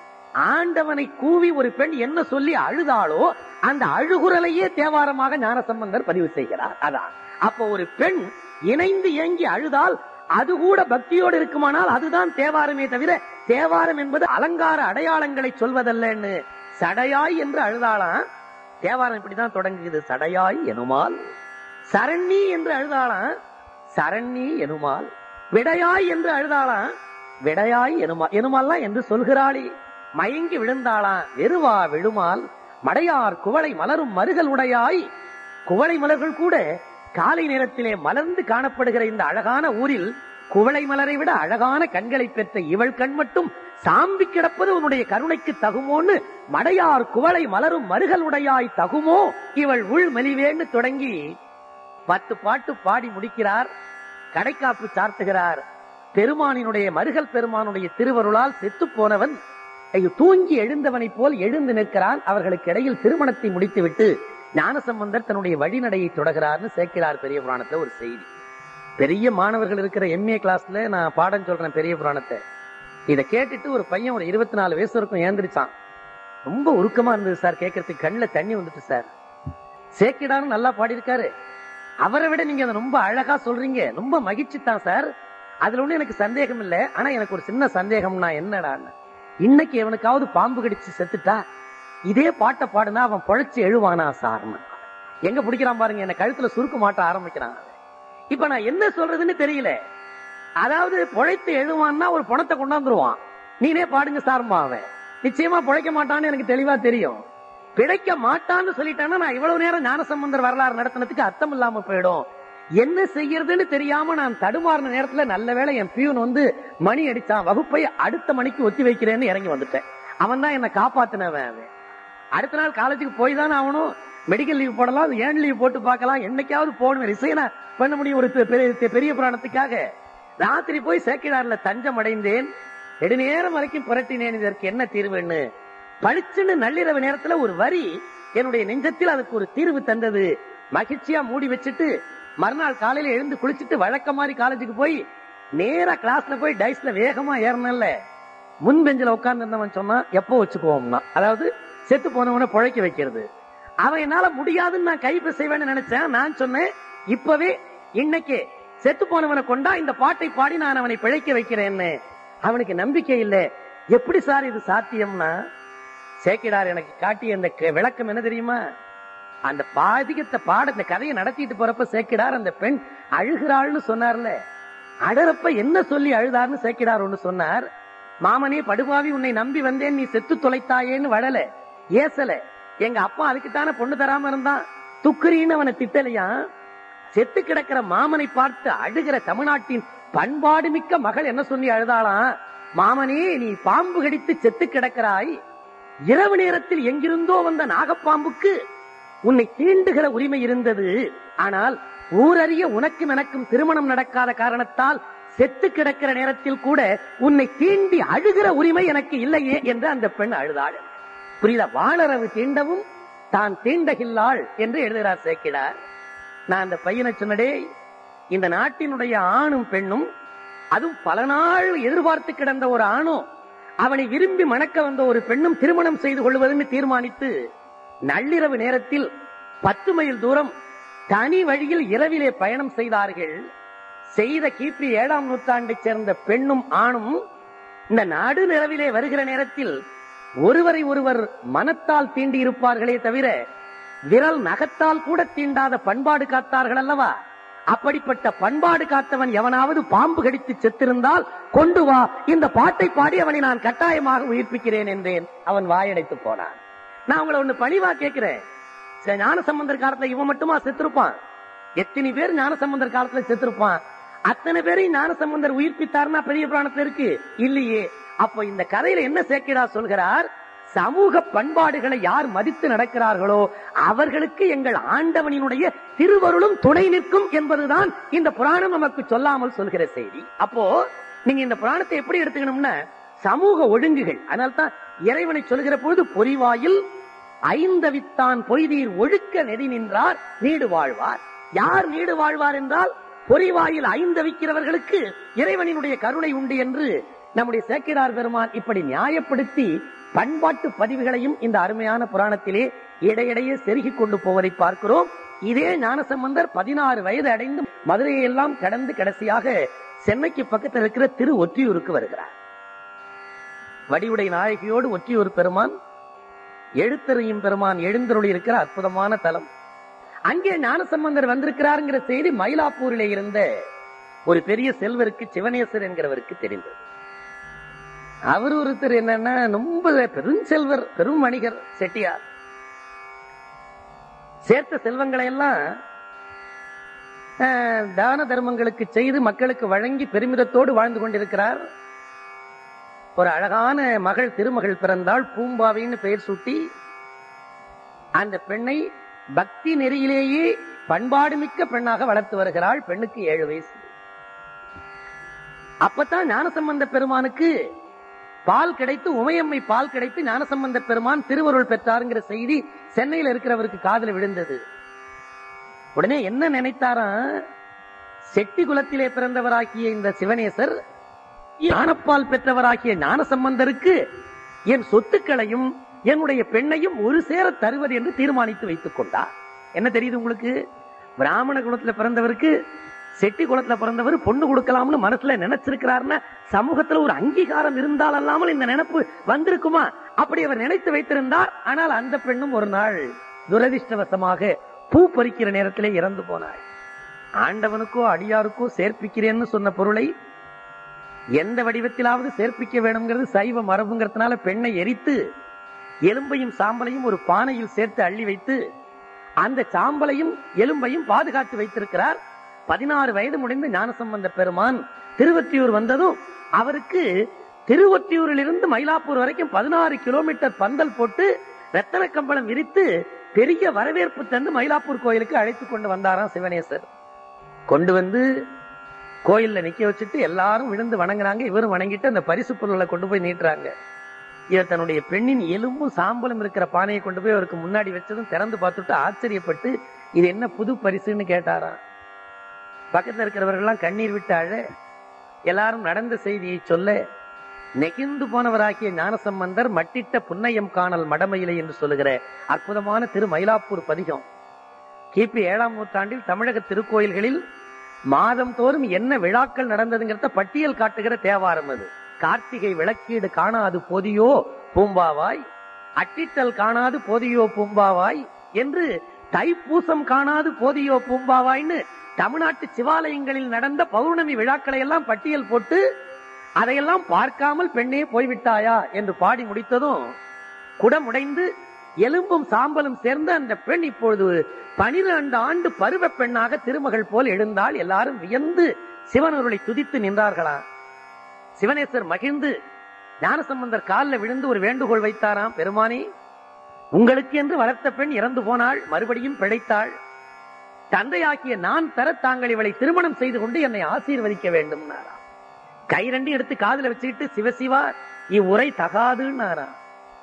ஆண்டவனை கூவி ஒரு பெண் என்ன சொல்லி அழுதாளோ அந்த அழுகுரலையே தேவாரமாக ஞானசம்பந்தர் பதிவு செய்கிறார் அதான் அப்ப ஒரு பெண் இணைந்து ஏங்கி அழுதால் அது கூட பக்தியோடு இருக்குமானால் அதுதான் தேவாரமே தவிர தேவாரம் என்பது அலங்கார அடையாளங்களை சொல்வதல்லன்னு சடையாய் என்று அழுதாளாம் தேவாரம் இப்படிதான் தொடங்குகிறது சடையாய் எனுமால் சரண்ணி என்று அழுதாளாம் சரண்ணி எனுமால் விடையாய் என்று அழுதாளாம் விடையாய் எனுமா எனுமால்லாம் என்று சொல்கிறாளே மயங்கி விழுந்தாளாம் வெறுவா விழுமால் மடையார் குவளை மலரும் மருகல் உடையாய் குவளை மலர்கள் கூட காலை நேரத்திலே மலர்ந்து காணப்படுகிற இந்த அழகான ஊரில் குவளை மலரை விட அழகான கண்களை பெற்ற இவள் கண் மட்டும் சாம்பி கிடப்பது உன்னுடைய கருணைக்கு தகுமோன்னு மடையார் குவளை மலரும் மருகல் உடையாய் தகுமோ இவள் உள் மெலிவேன்னு தொடங்கி பத்து பாட்டு பாடி முடிக்கிறார் கடைக்காப்பு சார்த்துகிறார் பெருமானினுடைய மருகல் பெருமானுடைய திருவருளால் செத்து போனவன் ஐயோ, தூங்கி எழுந்தவனைப் போல் எழுந்து நிற்கிறான் அவர்களுக்கு இடையில் திருமணத்தை முடித்துவிட்டு ஞானசம்பந்தர் தன்னுடைய வழிநடையை தொடர்கிறார்னு சேர்க்கிறார் பெரிய புராணத்துல ஒரு செய்தி பெரிய மாணவர்கள் இருக்கிற எம்ஏ கிளாஸ்ல நான் பாடம் சொல்றேன் பெரிய புராணத்தை இதை கேட்டுட்டு ஒரு பையன் ஒரு இருபத்தி நாலு வயசு வரைக்கும் ஏந்திரிச்சான் ரொம்ப உருக்கமா இருந்தது சார் கேட்கறதுக்கு கண்ணுல தண்ணி வந்துட்டு சார் சேக்கிடாரும் நல்லா பாடியிருக்காரு அவரை விட நீங்க அதை ரொம்ப அழகா சொல்றீங்க ரொம்ப மகிழ்ச்சி தான் சார் அதுல ஒண்ணு எனக்கு சந்தேகம் இல்ல ஆனா எனக்கு ஒரு சின்ன சந்தேகம்னா என்னடான்னு இன்னைக்கு எவனுக்காவது பாம்பு கடிச்சு செத்துட்டா இதே பாட்டை பாடுனா அவன் பொழைச்சு எழுவானா சார்னு எங்க பிடிக்கிறான் பாருங்க என்ன கழுத்துல சுருக்க மாட்ட ஆரம்பிக்கிறான் அவன். இப்ப நான் என்ன சொல்றதுன்னு தெரியல அதாவது பொழைத்து எழுவான்னா ஒரு பணத்தை கொண்டாந்துருவான் நீனே பாடுங்க சார்மா அவன் நிச்சயமா பொழைக்க மாட்டான்னு எனக்கு தெளிவா தெரியும் பிழைக்க மாட்டான்னு சொல்லிட்டான்னா நான் இவ்வளவு நேரம் ஞானசம்பந்தர் வரலாறு நடத்தினதுக்கு அர்த்தம் இல்லாம போயிடும் என்ன செய்யறதுன்னு தெரியாம நான் தடுமாறின நேரத்துல நல்ல வேளை என் பியூன் வந்து மணி அடிச்சான் வகுப்பை அடுத்த மணிக்கு ஒத்தி வைக்கிறேன்னு இறங்கி வந்துட்டேன் அவன் தான் என்னை காப்பாத்தினவன் அவன் அடுத்த நாள் காலேஜுக்கு போய் தானே ஆகணும் மெடிக்கல் லீவ் போடலாம் ஏன் லீவ் போட்டு பார்க்கலாம் என்னைக்காவது போகணும் ரிசைனா பண்ண முடியும் ஒரு பெ- பெரிய பெரிய புராணத்துக்காக ராத்திரி போய் சேக்கிடார்ல தஞ்சம் அடைந்தேன் நெடுநேரம் வரைக்கும் புரட்டினேன் இதற்கு என்ன தீர்வுன்னு பளிச்சுன்னு நள்ளிரவு நேரத்துல ஒரு வரி என்னுடைய நெஞ்சத்தில் அதுக்கு ஒரு தீர்வு தந்தது மகிழ்ச்சியா மூடி வச்சுட்டு மறுநாள் காலையில எழுந்து குளிச்சுட்டு வழக்க மாதிரி காலேஜுக்கு போய் நேரா கிளாஸ்ல போய் டைஸ்ல வேகமா ஏறணும்ல முன் பெஞ்சில உட்கார்ந்து இருந்தவன் சொன்னா எப்போ வச்சுக்குவோம்னா அதாவது செத்து போனவனை பொழைக்க வைக்கிறது அவன் என்னால முடியாதுன்னு நான் கை செய்வேன்னு நினைச்சேன் நான் சொன்னேன் இப்பவே இன்னைக்கே செத்து போனவனை கொண்டா இந்த பாட்டை பாடி நான் அவனை பிழைக்க வைக்கிறேன்னு அவனுக்கு நம்பிக்கை இல்ல எப்படி சார் இது சாத்தியம்னா சேக்கிடார் எனக்கு காட்டிய அந்த க- விளக்கம் என்ன தெரியுமா அந்த பாதிகத்தை பாட இந்த கதையை நடத்திட்டு போறப்ப சேக்கிடார் அந்த பெண் அழுகிறாள்னு சொன்னார்ல அழறப்ப என்ன சொல்லி அழுதார்னு சேக்கிடார் ஒண்ணு சொன்னார் மாமனே படுபாவி உன்னை நம்பி வந்தேன் நீ செத்து தொலைத்தாயேன்னு வளல ஏசல எங்க அப்பா அதுக்குத்தானே பொண்ணு தராம இருந்தான் துக்குரின்னு அவனை திட்டலையா செத்து கிடக்கிற மாமனை பார்த்து அழுகிற தமிழ்நாட்டின் பண்பாடு மிக்க மகள் என்ன சொல்லி அழுதாளாம் மாமனே நீ பாம்பு கடித்து செத்து கிடக்கிறாய் இரவு நேரத்தில் எங்கிருந்தோ வந்த நாகப்பாம்புக்கு உன்னை தீண்டுகிற உரிமை இருந்தது ஆனால் ஊரறிய உனக்கும் எனக்கும் திருமணம் நடக்காத காரணத்தால் செத்து கிடக்கிற நேரத்தில் கூட உன்னை தீண்டி அழுகிற உரிமை எனக்கு இல்லையே என்று அந்த பெண் அழுதாள் புரியுதா வாழறவு தீண்டவும் தான் தீண்டகில்லாள் என்று எழுதுகிறார் சேக்கிடார் நான் அந்த பையனை சொன்னடே இந்த நாட்டினுடைய ஆணும் பெண்ணும் அதுவும் பல நாள் எதிர்பார்த்து கிடந்த ஒரு ஆணும் அவனை விரும்பி மணக்க வந்த ஒரு பெண்ணும் திருமணம் செய்து கொள்வதுன்னு தீர்மானித்து நள்ளிரவு நேரத்தில் பத்து மைல் தூரம் தனி வழியில் இரவிலே பயணம் செய்தார்கள் செய்த கிபி ஏழாம் நூற்றாண்டைச் சேர்ந்த பெண்ணும் ஆணும் இந்த நடு நிலவிலே வருகிற நேரத்தில் ஒருவரை ஒருவர் மனத்தால் தீண்டி இருப்பார்களே தவிர விரல் நகத்தால் கூட தீண்டாத பண்பாடு காத்தார்கள் அல்லவா அப்படிப்பட்ட பண்பாடு காத்தவன் எவனாவது பாம்பு கடித்து செத்திருந்தால் கொண்டு வா இந்த பாட்டை பாடி அவனை நான் கட்டாயமாக உயிர்ப்பிக்கிறேன் என்றேன் அவன் வாயடைத்து போனான் நான் உங்களை ஒண்ணு பணிவா கேட்கிறேன் சரி, ஞானசம்பந்தர் காலத்துல இவன் மட்டுமா செத்திருப்பான் எத்தனை பேர் ஞானசம்பந்தர் காலத்துல செத்திருப்பான் அத்தனை பேரையும் ஞானசம்பந்தர் உயிர்ப்பித்தார்னா பெரிய புராணத்துல இருக்கு இல்லையே அப்ப இந்த கதையில என்ன சேர்க்கிறா சொல்கிறார் சமூக பண்பாடுகளை யார் மதித்து நடக்கிறார்களோ அவர்களுக்கு எங்கள் ஆண்டவனினுடைய திருவருளும் துணை நிற்கும் என்பதுதான் இந்த புராணம் நமக்கு சொல்லாமல் சொல்கிற செய்தி அப்போ நீங்க இந்த புராணத்தை எப்படி எடுத்துக்கணும்னா சமூக ஒழுங்குகள் அதனால்தான் இறைவனை சொல்கிற பொழுது பொறிவாயில் ஐந்தவித்தான் பொய்தீர் ஒழுக்க நெறி நின்றார் நீடு வாழ்வார் யார் நீடு வாழ்வார் என்றால் பொறிவாயில் ஐந்தவிக்கிறவர்களுக்கு இறைவனினுடைய கருணை உண்டு என்று நம்முடைய சேக்கிடார் பெருமான் இப்படி நியாயப்படுத்தி பண்பாட்டு பதிவுகளையும் இந்த அருமையான புராணத்திலே இடையிடையே செருகிக் கொண்டு போவதை பார்க்கிறோம் இதே ஞானசம்பந்தர் பதினாறு வயது அடைந்து மதுரையை எல்லாம் கடந்து கடைசியாக சென்னைக்கு பக்கத்தில் இருக்கிற திரு ஒற்றியூருக்கு வருகிறார் வடிவுடை நாயகியோடு ஒற்றியூர் பெருமான் எழுத்தறியும் பெருமான் எழுந்தருளி இருக்கிற அற்புதமான தலம் அங்கே ஞானசம்பந்தர் வந்திருக்கிறாருங்கிற செய்தி மயிலாப்பூரிலே இருந்த ஒரு பெரிய செல்வருக்கு சிவனேசர் என்கிறவருக்கு தெரிந்தது அவர் ஒருத்தர் என்னன்னா ரொம்ப பெருஞ்செல்வர் பெரும் வணிகர் செட்டியார் சேர்த்த செல்வங்களை எல்லாம் அஹ், தான தர்மங்களுக்கு செய்து மக்களுக்கு வழங்கி பெருமிதத்தோடு வாழ்ந்து கொண்டிருக்கிறார் ஒரு அழகான மகள் திருமகள் பிறந்தாள் பூம்பாவின்னு பெயர் சூட்டி அந்த பெண்ணை பக்தி நெறியிலேயே பண்பாடு மிக்க பெண்ணாக வளர்த்து வருகிறாள் பெண்ணுக்கு ஏழு வயசு அப்பதான் ஞானசம்பந்த பெருமானுக்கு பால் கிடைத்து உமையம்மை பால் கிடைத்து ஞானசம்பந்த பெருமான் திருவருள் பெற்றாருங்கிற செய்தி சென்னையில இருக்கிறவருக்கு காதுல விழுந்தது உடனே என்ன நினைத்தாராம் செட்டி குலத்திலே பிறந்தவராகிய இந்த சிவனேசர் ஞானப்பால் பெற்றவராகிய ஞானசம்பந்தருக்கு என் சொத்துக்களையும் என்னுடைய பெண்ணையும் ஒரு சேர தருவது என்று தீர்மானித்து வைத்துக் கொண்டார் என்ன தெரியுது உங்களுக்கு பிராமண குலத்துல பிறந்தவருக்கு செட்டி குலத்துல பிறந்தவர் பொண்ணு கொடுக்கலாம்னு மனசுல நினைச்சிருக்கிறாருன்னா சமூகத்துல ஒரு அங்கீகாரம் இருந்தால் அல்லாமல் இந்த நினைப்பு வந்திருக்குமா அப்படி அவர் நினைத்து வைத்திருந்தார் ஆனால் அந்த பெண்ணும் ஒரு நாள் துரதிர்ஷ்டவசமாக பூ பறிக்கிற நேரத்திலே இறந்து போனாள் ஆண்டவனுக்கோ அடியாருக்கோ சேர்ப்பிக்கிறேன்னு சொன்ன பொருளை எந்த வடிவத்திலாவது சேர்ப்பிக்க வேணுங்கிறது சைவ மரபுங்கிறதுனால பெண்ணை எரித்து எலும்பையும் சாம்பலையும் ஒரு பானையில் சேர்த்து அள்ளி வைத்து அந்த சாம்பலையும் எலும்பையும் பாதுகாத்து வைத்திருக்கிறார் பதினாறு வயது முடிந்து ஞானசம்பந்த பெருமான் திருவொற்றியூர் வந்ததும் அவருக்கு திருவொற்றியூரில் இருந்து மயிலாப்பூர் வரைக்கும் பதினாறு கிலோமீட்டர் பந்தல் போட்டு ரத்தன கம்பளம் விரித்து பெரிய வரவேற்பு தந்து மயிலாப்பூர் கோயிலுக்கு அழைத்து கொண்டு வந்தாராம் சிவனேசர் கொண்டு வந்து கோயில்ல நிக்க வச்சுட்டு எல்லாரும் விழுந்து வணங்குறாங்க இவரும் வணங்கிட்டு அந்த பரிசு பொருளை கொண்டு போய் நீட்டுறாங்க இவர் தன்னுடைய பெண்ணின் எலும்பும் சாம்பலும் இருக்கிற பானையை கொண்டு போய் அவருக்கு முன்னாடி வச்சதும் திறந்து பார்த்துட்டு ஆச்சரியப்பட்டு இது என்ன புது பரிசுன்னு கேட்டாராம் பக்கத்துல இருக்கிறவர்கள் எல்லாம் கண்ணீர் விட்டு அழ எல்லாரும் நடந்த செய்தியை சொல்ல நெகிழ்ந்து போனவராகிய ஞானசம்பந்தர் மட்டிட்ட புன்னையம் காணல் மடமையிலே என்று சொல்லுகிற அற்புதமான திரு மயிலாப்பூர் பதிகம் கிபி ஏழாம் நூற்றாண்டில் தமிழக திருக்கோயில்களில் மாதம் தோறும் என்ன விழாக்கள் நடந்ததுங்கிறத பட்டியல் காட்டுகிற தேவாரம் அது கார்த்திகை விளக்கீடு காணாது போதியோ பூம்பாவாய் அட்டிட்டல் காணாது போதியோ பூம்பாவாய் என்று தைப்பூசம் காணாது போதியோ பூம்பாவாய்ன்னு தமிழ்நாட்டு சிவாலயங்களில் நடந்த பௌர்ணமி விழாக்களை எல்லாம் பட்டியல் போட்டு அதையெல்லாம் பார்க்காமல் பெண்ணே போய்விட்டாயா என்று பாடி முடித்ததும் குடமுடைந்து எலும்பும் சாம்பலும் சேர்ந்த அந்த பெண் இப்பொழுது பனிரெண்டு ஆண்டு பருவ பெண்ணாக திருமகள் போல் எழுந்தால் எல்லாரும் வியந்து சிவனருளை துதித்து நின்றார்களாம் சிவனேசர் மகிழ்ந்து ஞானசம்பந்தர் காலில் விழுந்து ஒரு வேண்டுகோள் வைத்தாராம் பெருமானே உங்களுக்கு என்று வளர்த்த பெண் இறந்து போனாள் மறுபடியும் பிழைத்தாள் தந்தையாக்கிய நான் தர தாங்கள் இவளை திருமணம் செய்து கொண்டு என்னை ஆசீர்வதிக்க வேண்டும் கை ரெண்டையும் எடுத்து காதுல வச்சுக்கிட்டு சிவசிவா இவ்வுரை தகாதுன்னாராம்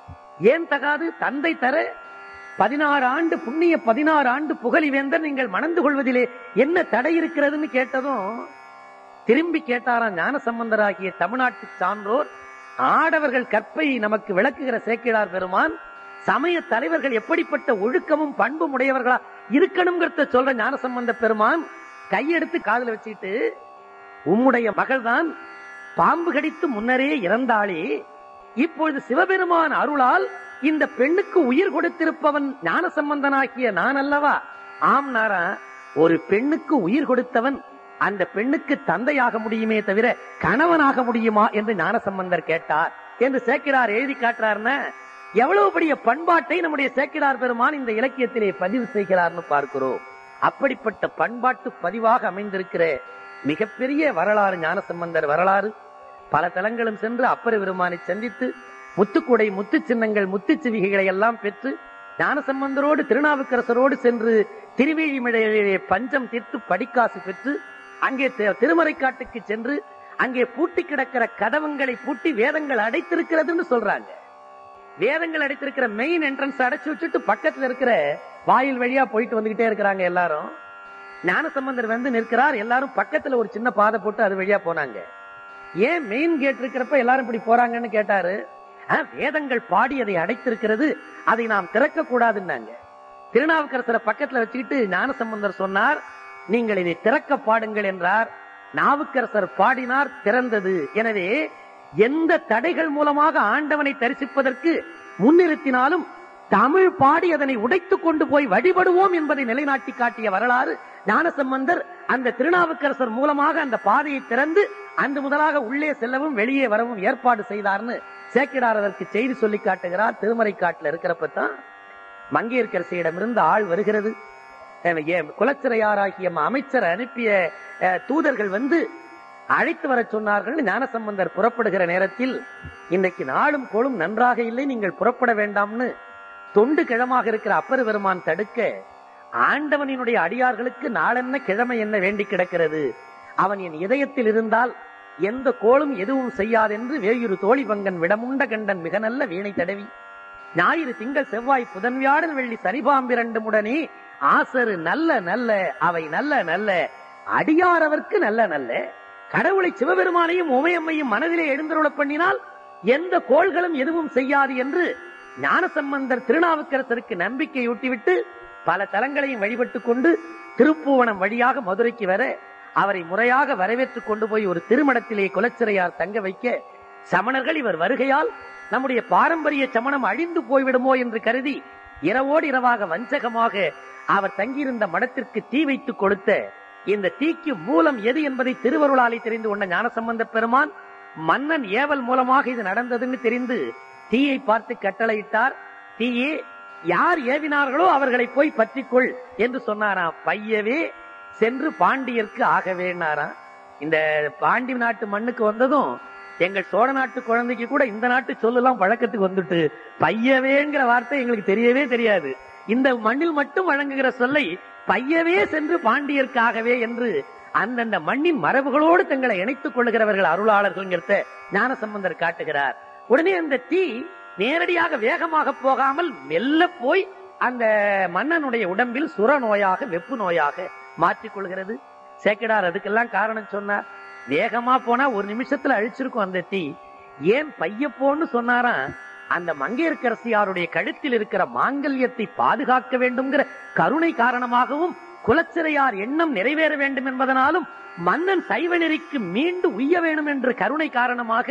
ஏன் தகாது தந்தை தர பதினாறு ஆண்டு புண்ணிய பதினாறு ஆண்டு புகழி வேந்தர் நீங்கள் மணந்து கொள்வதிலே என்ன தடை இருக்கிறதுன்னு கேட்டதும் திரும்பி கேட்டாராம் ஞான சம்பந்தராகிய தமிழ்நாட்டு சான்றோர் ஆடவர்கள் கற்பை நமக்கு விளக்குகிற சேக்கிழார் பெருமான் சமய தலைவர்கள் எப்படிப்பட்ட ஒழுக்கமும் பண்பும் உடையவர்களா இருக்கணுங்கிறத சொல்ற ஞானசம்பந்த பெருமான் கையெடுத்து காதுல வச்சுக்கிட்டு உம்முடைய மகள்தான் பாம்பு கடித்து முன்னரே இறந்தாளே இப்பொழுது சிவபெருமான் அருளால் இந்த பெண்ணுக்கு உயிர் கொடுத்திருப்பவன் ஞானசம்பந்தனாகிய நான் அல்லவா ஆம் நாரா ஒரு பெண்ணுக்கு உயிர் கொடுத்தவன் அந்த பெண்ணுக்கு தந்தையாக முடியுமே தவிர கணவனாக முடியுமா என்று ஞானசம்பந்தர் கேட்டார் என்று சேக்கிரார் எழுதி காட்டுறாருன்னா எவ்வளவு பெரிய பண்பாட்டை நம்முடைய சேக்கிரார் பெருமான் இந்த இலக்கியத்திலே பதிவு செய்கிறார்னு பார்க்கிறோம் அப்படிப்பட்ட பண்பாட்டு பதிவாக அமைந்திருக்கிற மிகப்பெரிய வரலாறு ஞானசம்பந்தர் வரலாறு பல தலங்களும் சென்று அப்பர பெருமானை சந்தித்து முத்துக்குடை முத்து சின்னங்கள் முத்து சிவிகைகளை எல்லாம் பெற்று ஞானசம்பந்தரோடு திருநாவுக்கரசரோடு சென்று திருவேழிமலையிலே பஞ்சம் தீர்த்து படிக்காசு பெற்று அங்கே தி- திருமறைக்காட்டுக்கு சென்று அங்கே பூட்டி கிடக்கிற கதவங்களை பூட்டி வேதங்கள் அடைத்திருக்கிறதுன்னு சொல்றாங்க வேதங்கள் அடைத்திருக்கிற மெயின் என்ட்ரன்ஸ் அடைச்சு வச்சுட்டு பக்கத்துல இருக்கிற வாயில் வழியா போயிட்டு வந்துகிட்டே இருக்கிறாங்க எல்லாரும் ஞானசம்பந்தர் வந்து நிற்கிறார் எல்லாரும் பக்கத்துல ஒரு சின்ன பாதை போட்டு அது வழியா போனாங்க ஏன் மெயின் கேட் இருக்கிறப்ப எல்லாரும் இப்படி போறாங்கன்னு கேட்டாரு "ஆ, வேதங்கள் பாடி அதை அடைத்திருக்கிறது அதை நாம் திறக்க கூடாதுன்னாங்க திருநாவுக்கரசரை பக்கத்துல வச்சுக்கிட்டு ஞானசம்பந்தர் சொன்னார் நீங்கள் இதை திறக்க பாடுங்கள் என்றார் நாவுக்கரசர் பாடினார் திறந்தது எனவே எந்த தடைகள் மூலமாக ஆண்டவனை தரிசிப்பதற்கு முன்னிறுத்தினாலும் தமிழ் பாடி அதனை உடைத்துக் கொண்டு போய் வழிபடுவோம் என்பதை நிலைநாட்டி காட்டிய வரலாறு ஞானசம்பந்தர் அந்த திருநாவுக்கரசர் மூலமாக அந்த பாதையை திறந்து அன்று முதலாக உள்ளே செல்லவும் வெளியே வரவும் ஏற்பாடு செய்தார்னு சேக்கிடார் அதற்கு செய்தி சொல்லி காட்டுகிறார் திருமறை காட்டுல இருக்கிறப்ப தான் மங்கையர்கரசியிடமிருந்து ஆள் வருகிறது அஹ் ஏ- குலச்சிறையாராகிய ம- அமைச்சர் அனுப்பிய அஹ், தூதர்கள் வந்து அழைத்து வர சொன்னார்கள் ஞானசம்பந்தர் புறப்படுகிற நேரத்தில் இன்றைக்கு நாளும் கோளும் நன்றாக இல்லை நீங்கள் புறப்பட வேண்டாம்னு தொண்டு கிழமாக இருக்கிற அப்பர் பெருமான் தடுக்க ஆண்டவனினுடைய அடியார்களுக்கு நாளென்ன கிழமை என்ன வேண்டி கிடக்கிறது அவன் என் இதயத்தில் இருந்தால் எந்த கோளும் எதுவும் செய்யாதென்று வேயுறு தோழி பங்கன் விடமுண்ட கண்டன் மிக நல்ல வீணை தடவி ஞாயிறு திங்கள் செவ்வாய் புதன் வியாழன் வெள்ளி சனிபாம்பிரண்டு முடனே ஆசரு நல்ல நல்ல அவை நல்ல நல்ல அடியாரவர்க்கு நல்ல நல்ல கடவுளை சிவபெருமானையும் உமையம்மையும் மனதிலே எழுந்தருளப் பண்ணினால் எந்த கோள்களும் எதுவும் செய்யாது என்று ஞானசம்பந்தர் திருநாவுக்கரசருக்கு நம்பிக்கையூட்டிவிட்டு பல தலங்களையும் வழிபட்டுக் கொண்டு திருப்பூவனம் வழியாக மதுரைக்கு வர அவரை முறையாக வரவேற்றுக் கொண்டு போய் ஒரு திருமணத்திலே குலச்சிறையார் தங்க வைக்க சமணர்கள் இவர் வருகையால் நம்முடைய பாரம்பரிய சமணம் அழிந்து போய்விடுமோ என்று கருதி இரவோடு இரவாக வஞ்சகமாக அவர் தங்கியிருந்த மடத்திற்கு தீ வைத்துக் கொடுத்த இந்த தீக்கு மூலம் எது என்பதை திருவருளாலை தெரிந்து கொண்ட ஞானசம்பந்த பெருமான் மன்னன் ஏவல் மூலமாக இது நடந்ததுன்னு தெரிந்து தீயை பார்த்து கட்டளையிட்டார் தீயே யார் ஏவினார்களோ அவர்களை போய் பற்றிக்கொள் என்று சொன்னாராம் பையவே சென்று பாண்டியர்க்கு ஆகவேனாராம் இந்த பாண்டி நாட்டு மண்ணுக்கு வந்ததும் எங்கள் சோழ நாட்டு குழந்தைக்கு கூட இந்த நாட்டு சொல்லலாம் பழக்கத்துக்கு வந்துட்டு பையவேங்கிற வார்த்தை எங்களுக்கு தெரியவே தெரியாது இந்த மண்ணில் மட்டும் வழங்குகிற சொல்லை பையவே சென்று பாண்டியர்க்காகவே என்று அந்தந்த மண்ணின் மரபுகளோடு தங்களை இணைத்துக் கொள்ளுகிறவர்கள் அருளாளர்கள்ங்கிறத ஞானசம்பந்தர் காட்டுகிறார் உடனே அந்த தீ நேரடியாக வேகமாக போகாமல் மெல்ல போய் அந்த மன்னனுடைய உடம்பில் சுர நோயாக வெப்பு நோயாக மாற்றிக் கொள்கிறது சேக்கடார் அதுக்கெல்லாம் காரணம் சொன்னார் வேகமா போனா ஒரு நிமிஷத்துல அழிச்சிருக்கும் அந்த தீ ஏன் பையப்போன்னு சொன்னாராம் அந்த மங்கையர்க்கரசியாருடைய கழுத்தில் இருக்கிற மாங்கல்யத்தை பாதுகாக்க வேண்டும்ங்கிற கருணை காரணமாகவும் குலச்சிறையார் எண்ணம் நிறைவேற வேண்டும் என்பதனாலும் மன்னன் சைவ நெறிக்கு மீண்டு உய்ய வேண்டும் என்ற கருணை காரணமாக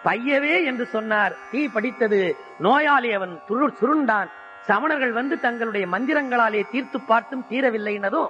பையவே என்று சொன்னார் தீ படித்தது நோயாளி அவன் துரு- சுருண்டான் சமணர்கள் வந்து தங்களுடைய மந்திரங்களாலே தீர்த்து பார்த்தும் தீரவில்லைன்னதும்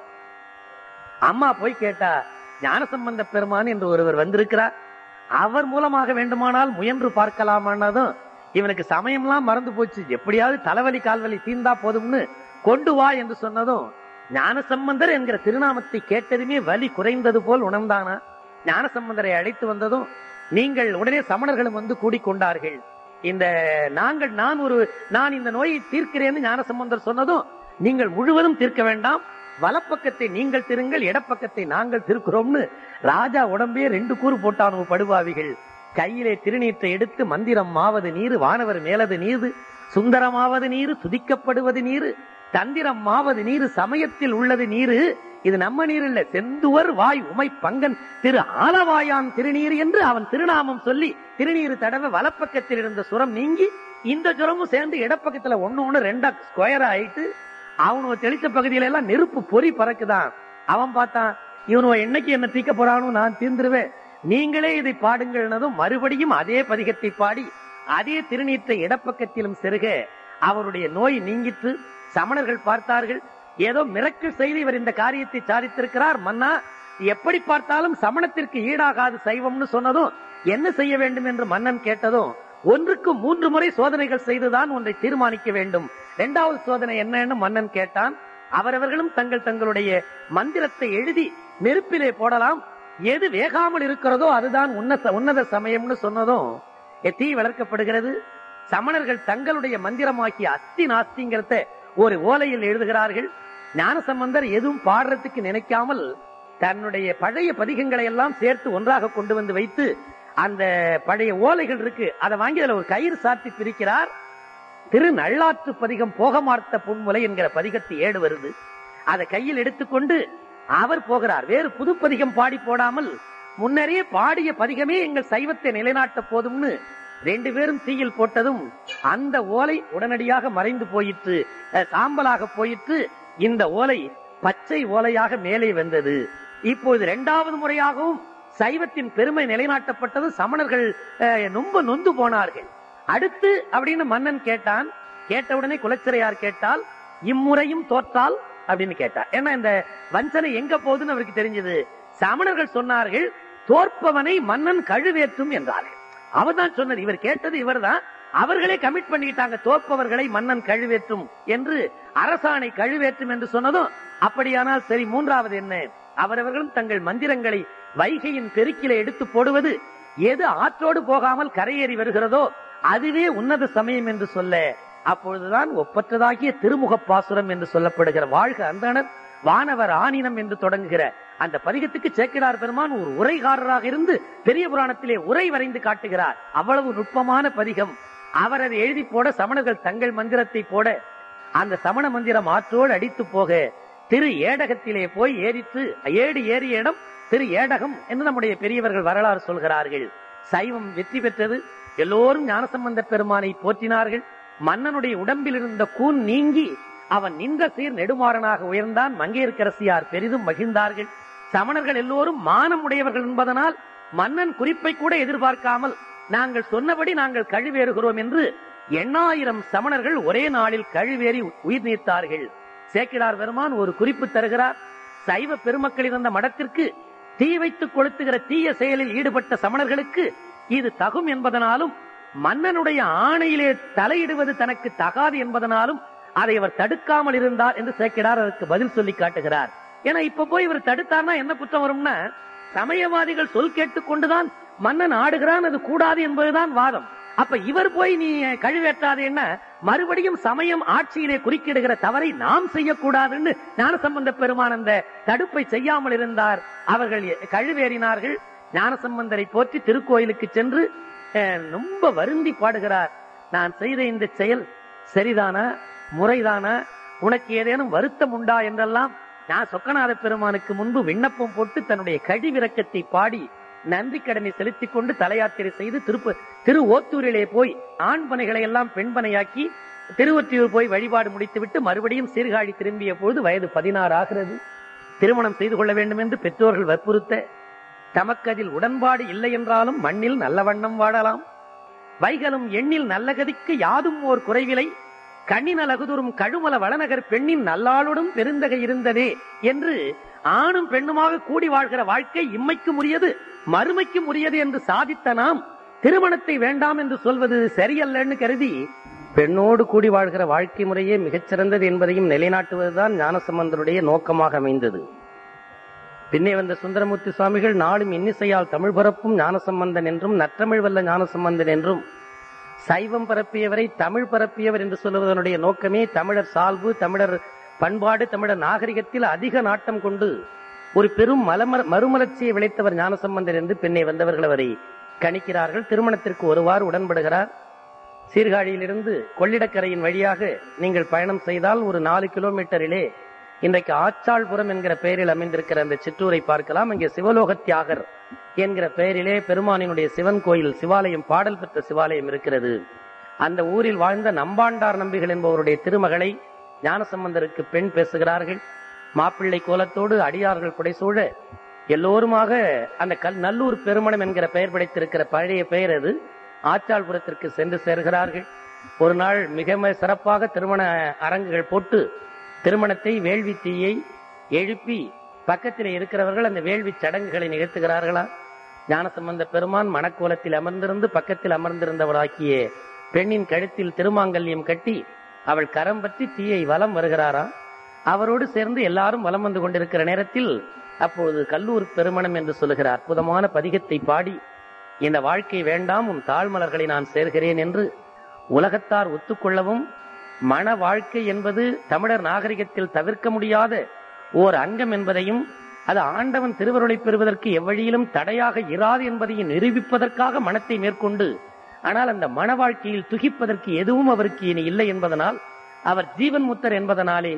அம்மா போய் கேட்டா ஞானசம்பந்த பெருமான் என்று ஒருவர் வந்திருக்கிறார் அவர் மூலமாக வேண்டுமானால் முயன்று பார்க்கலாமான்னதும் இவனுக்கு சமயம்லாம் மறந்து போச்சு எப்படியாவது தலைவலி கால்வலி தீர்ந்தா போதும்னு கொண்டு வா என்று சொன்னதும் ஞானசம்பந்தர் என்கிற திருநாமத்தை கேட்டதுமே வலி குறைந்தது போல் உணர்ந்தானா ஞானசம்பந்தரை அழைத்து வந்ததும் நீங்கள் உடனே சமணர்களும் வந்து கூடிக்கொண்டார்கள் இந்த நாங்கள் நான் ஒரு நான் இந்த நோயை தீர்க்கிறேன்னு ஞானசம்பந்தர் சொன்னதும் நீங்கள் முழுவதும் தீர்க்க வேண்டாம் வலப்பக்கத்தை நீங்கள் திருங்கள் இடப்பக்கத்தை நாங்கள் திருக்கிறோம்னு ராஜா உடம்பே ரெண்டு கூறு போட்டானோ படுபாவிகள் கையிலே திருநீற்றை எடுத்து மந்திரம் மாவது நீரு வானவர் மேலது நீரு சுந்தரமாவது நீரு துதிக்கப்படுவது நீரு தந்திரம் மாவது நீரு சமயத்தில் உள்ளது நீரு இது நம்ம நீர் இல்ல செந்துவர் வாய் உமை பங்கன் திரு ஆலவாயான் திருநீர் என்று அவன் திருநாமம் சொல்லி திருநீர் தடவை வலப்பக்கத்தில் இருந்த சுரம் நீங்கி இந்த சுரமும் சேர்ந்து இடப்பக்கத்துல ஒண்ணு ஒண்ணு ரெண்டா ஸ்கொயர் ஆயிட்டு அவனு தெளித்த பகுதியில எல்லாம் நெருப்பு பொறி பறக்குதான் அவன் பார்த்தான் இவனோ என்னைக்கு என்ன தீக்க போறானோ நான் தீர்ந்துருவேன் நீங்களே இதை பாடுங்கள்னதும் மறுபடியும் அதே பதிகத்தை பாடி அதே திருநீற்றை இடப்பக்கத்திலும் செருக அவருடைய நோய் நீங்கிற்று சமணர்கள் பார்த்தார்கள் ஏதோ மிரக்கல் செய்து இவர் இந்த காரியத்தை சாதித்திருக்கிறார் மன்னா எப்படி பார்த்தாலும் சமணத்திற்கு ஈடாகாது சைவம்னு சொன்னதும் என்ன செய்ய வேண்டும் என்று மன்னன் கேட்டதும் ஒன்றுக்கு மூன்று முறை சோதனைகள் செய்துதான் ஒன்றை தீர்மானிக்க வேண்டும் இரண்டாவது சோதனை என்னன்னு மன்னன் கேட்டான் அவரவர்களும் தங்கள் தங்களுடைய மந்திரத்தை எழுதி நெருப்பிலே போடலாம் எது வேகாமல் இருக்கிறதோ அதுதான் உன்னத உன்னத சமயம்னு சொன்னதும் எ, தீ வளர்க்கப்படுகிறது சமணர்கள் தங்களுடைய மந்திரமாக்கிய அஸ்தி நாஸ்திங்கிறத ஒரு ஓலையில் எழுதுகிறார்கள் ஞானசம்பந்தர் எதுவும் பாடுறதுக்கு நினைக்காமல் தன்னுடைய பழைய பதிகங்களை எல்லாம் சேர்த்து ஒன்றாக கொண்டு வந்து வைத்து அந்த பழைய ஓலைகள் இருக்கு அதை வாங்கி அதுல ஒரு கயிறு சாத்தி பிரிக்கிறார் திரு நல்லாற்று பதிகம் போகமார்த்த புன்முலை என்கிற பதிகத்து ஏடு வருது அதை கையில் எடுத்துக்கொண்டு அவர் போகிறார் வேறு புது பதிகம் பாடி போடாமல் முன்னரே பாடிய பதிகமே எங்கள் சைவத்தை நிலைநாட்ட போதும்னு ரெண்டு பேரும் தீயில் போட்டதும் அந்த ஓலை உடனடியாக மறைந்து போயிற்று அஹ், சாம்பலாக போயிற்று இந்த ஓலை பச்சை ஓலையாக மேலே வந்தது இப்போது இரண்டாவது முறையாகவும் சைவத்தின் பெருமை நிலைநாட்டப்பட்டது சமணர்கள் அஹ், ரொம்ப நொந்து போனார்கள் அடுத்து அப்படின்னு மன்னன் கேட்டான் கேட்ட உடனே குலச்சிறையார் கேட்டால் இம்முறையும் தோற்றால் அப்படின்னு கேட்டார் ஏன்னா இந்த வஞ்சனை எங்க போகுதுன்னு அவருக்கு தெரிஞ்சது சமணர்கள் சொன்னார்கள் தோற்பவனை மன்னன் கழுவேற்றும் என்றார்கள் அவர்தான் சொன்னது இவர் கேட்டது இவர்தான் அவர்களே கமிட் பண்ணிக்கிட்டாங்க தோற்பவர்களை மன்னன் கழுவேற்றும் என்று அரசாணை கழுவேற்றும் என்று சொன்னதும் அப்படியானால் சரி மூன்றாவது என்ன அவரவர்களும் தங்கள் மந்திரங்களை வைகையின் பெருக்கிலே எடுத்து போடுவது எது ஆற்றோடு போகாமல் கரையேறி வருகிறதோ அதுவே உன்னத சமயம் என்று சொல்ல அப்பொழுதுதான் ஒப்பற்றதாகிய திருமுகப் பாசுரம் என்று சொல்லப்படுகிற வாழ்க அந்தணர் வானவர் ஆனினம் என்று தொடங்குகிற அந்த பதிகத்துக்கு சேக்கிடார் பெருமான் ஒரு உரைகாரராக இருந்து பெரிய புராணத்திலே உரை வரைந்து காட்டுகிறார் அவ்வளவு நுட்பமான பதிகம் அவர் அதை எழுதி போட சமணர்கள் தங்கள் மந்திரத்தை போட அந்த சமண மந்திரம் ஆற்றோடு அடித்து போக திரு ஏடகத்திலே போய் ஏறித்து ஏடு ஏறிய இடம் திரு ஏடகம் என்று நம்முடைய பெரியவர்கள் வரலாறு சொல்கிறார்கள் சைவம் வெற்றி பெற்றது எல்லோரும் ஞானசம்பந்த பெருமானை போற்றினார்கள் மன்னனுடைய உடம்பில் இருந்த கூன் நீங்கி அவன் நின்ற சீர் நெடுமாறனாக உயர்ந்தான் மங்கையர்க்கரசியார் பெரிதும் மகிழ்ந்தார்கள் சமணர்கள் எல்லோரும் மானம் உடையவர்கள் என்பதனால் மன்னன் குறிப்பை கூட எதிர்பார்க்காமல் நாங்கள் சொன்னபடி நாங்கள் கழுவேறுகிறோம் என்று எண்ணாயிரம் சமணர்கள் ஒரே நாளில் கழுவேறி உயிர் நீத்தார்கள் சேக்கிடார் பெருமான் ஒரு குறிப்பு தருகிறார் சைவ பெருமக்கள் இருந்த மடத்திற்கு தீ வைத்து கொளுத்துகிற தீய செயலில் ஈடுபட்ட சமணர்களுக்கு இது தகும் என்பதனாலும் மன்னனுடைய ஆணையிலே தலையிடுவது தனக்கு தகாது என்பதனாலும் அதை அவர் தடுக்காமல் இருந்தார் என்று சேக்கிடார் அதற்கு பதில் சொல்லி காட்டுகிறார் ஏன்னா இப்ப போய் இவர் தடுத்தார்னா என்ன குற்றம் வரும்னா சமயவாதிகள் சொல் கேட்டுக்கொண்டுதான் மன்னன் ஆடுகிறான் அது கூடாது என்பதுதான் வாதம் அப்ப இவர் போய் நீ கழுவேற்றாதேன்னா மறுபடியும் சமயம் ஆட்சியிலே குறுக்கிடுகிற தவறை நாம் செய்யக்கூடாதுன்னு ஞானசம்பந்த பெருமான் அந்த தடுப்பை செய்யாமல் இருந்தார் அவர்கள் கழுவேறினார்கள் ஞானசம்பந்தரை போற்றி திருக்கோயிலுக்கு சென்று அஹ், ரொம்ப வருந்தி பாடுகிறார் நான் செய்த இந்த செயல் சரிதானா முறைதானா உனக்கு ஏதேனும் வருத்தம் உண்டா என்றெல்லாம் நான் சொக்கநாத பெருமானுக்கு முன்பு விண்ணப்பம் போட்டு தன்னுடைய கழிவிறக்கத்தை பாடி நன்றி கடனை செலுத்திக் கொண்டு தலையாத்திரை செய்து திருப்ப திரு ஓத்தூரிலே போய் ஆண் பனைகளை எல்லாம் பெண் பனையாக்கி திருவொற்றியூர் போய் வழிபாடு முடித்துவிட்டு மறுபடியும் சீர்காழி திரும்பிய பொழுது வயது பதினாறு ஆகிறது திருமணம் செய்து கொள்ள வேண்டும் என்று பெற்றோர்கள் வற்புறுத்த தமக்கு அதில் உடன்பாடு இல்லை என்றாலும் மண்ணில் நல்ல வண்ணம் வாழலாம் வைகலும் எண்ணில் நல்ல கதிக்கு யாதும் ஓர் குறைவிலை கண்ணினலகுதுரும் கழுமல வளநகர் பெண்ணின் நல்லாளுடன் பெருந்தகை இருந்ததே என்று ஆணும் பெண்ணுமாக கூடி வாழ்கிற வாழ்க்கை இம்மைக்கும் உரியது மறுமைக்கும் உரியது என்று சாதித்த நாம் திருமணத்தை வேண்டாம் என்று சொல்வது சரியல்லன்னு கருதி பெண்ணோடு கூடி வாழ்கிற வாழ்க்கை முறையே மிகச்சிறந்தது என்பதையும் நிலைநாட்டுவதுதான் ஞானசம்பந்தருடைய நோக்கமாக அமைந்தது பின்னே வந்த சுந்தரமூர்த்தி சுவாமிகள் நாளும் இன்னிசையால் தமிழ் பரப்பும் ஞானசம்பந்தன் என்றும் நற்றமிழ் வல்ல ஞானசம்பந்தன் என்றும் சைவம் பரப்பியவரை தமிழ் பரப்பியவர் என்று சொல்லுவதனுடைய நோக்கமே தமிழர் சால்பு தமிழர் பண்பாடு தமிழர் நாகரிகத்தில் அதிக நாட்டம் கொண்டு ஒரு பெரும் மலமர மறுமலர்ச்சியை விளைத்தவர் ஞானசம்பந்தர் என்று பின்னே வந்தவர்கள் அவரை கணிக்கிறார்கள் திருமணத்திற்கு ஒருவாறு உடன்படுகிறார் சீர்காழியிலிருந்து கொள்ளிடக்கரையின் வழியாக நீங்கள் பயணம் செய்தால் ஒரு நாலு கிலோமீட்டரிலே இன்றைக்கு ஆச்சாள்புரம் என்கிற பெயரில் அமைந்திருக்கிற அந்த சிற்றூரை பார்க்கலாம் அங்கே சிவலோக தியாகர் என்கிற பெயரிலே பெருமானினுடைய சிவன் கோயில் சிவாலயம் பாடல் பெற்ற சிவாலயம் இருக்கிறது அந்த ஊரில் வாழ்ந்த நம்பாண்டார் நம்பிகள் என்பவருடைய திருமகளை ஞானசம்பந்தருக்கு பெண் பேசுகிறார்கள் மாப்பிள்ளை கோலத்தோடு அடியார்கள் புடைசூழ எல்லோருமாக அந்த கல் நல்லூர் பெருமணம் என்கிற பெயர் படைத்திருக்கிற பழைய பெயர் அது ஆச்சாள்புரத்திற்கு சென்று சேர்கிறார்கள் ஒரு நாள் மிக ம- சிறப்பாக திருமண அரங்குகள் போட்டு திருமணத்தை வேள்வி தீயை எழுப்பி பக்கத்தில் இருக்கிறவர்கள் அந்த வேள்வி சடங்குகளை நிகழ்த்துகிறார்களா ஞானசம்பந்த பெருமான் மணக்கோலத்தில் அமர்ந்திருந்து பக்கத்தில் அமர்ந்திருந்தவளாக்கிய பெண்ணின் கழுத்தில் திருமாங்கல்யம் கட்டி அவள் கரம் பற்றி தீயை வலம் வருகிறாரா அவரோடு சேர்ந்து எல்லாரும் வலம் வந்து கொண்டிருக்கிற நேரத்தில் அப்பொழுது கல்லூர் பெருமணம் என்று சொல்லுகிற அற்புதமான பதிகத்தை பாடி இந்த வாழ்க்கை வேண்டாம் உன் தாழ்மலர்களை நான் சேர்கிறேன் என்று உலகத்தார் ஒத்துக்கொள்ளவும் மன வாழ்க்கை என்பது தமிழர் நாகரிகத்தில் தவிர்க்க முடியாத ஓர் அங்கம் என்பதையும் அது ஆண்டவன் திருவருளை பெறுவதற்கு எவ்வழியிலும் தடையாக இராது என்பதையும் நிரூபிப்பதற்காக மனத்தை மேற்கொண்டு ஆனால் அந்த மன வாழ்க்கையில் துகிப்பதற்கு எதுவும் அவருக்கு இனி இல்லை என்பதனால் அவர் ஜீவன் முத்தர் என்பதனாலே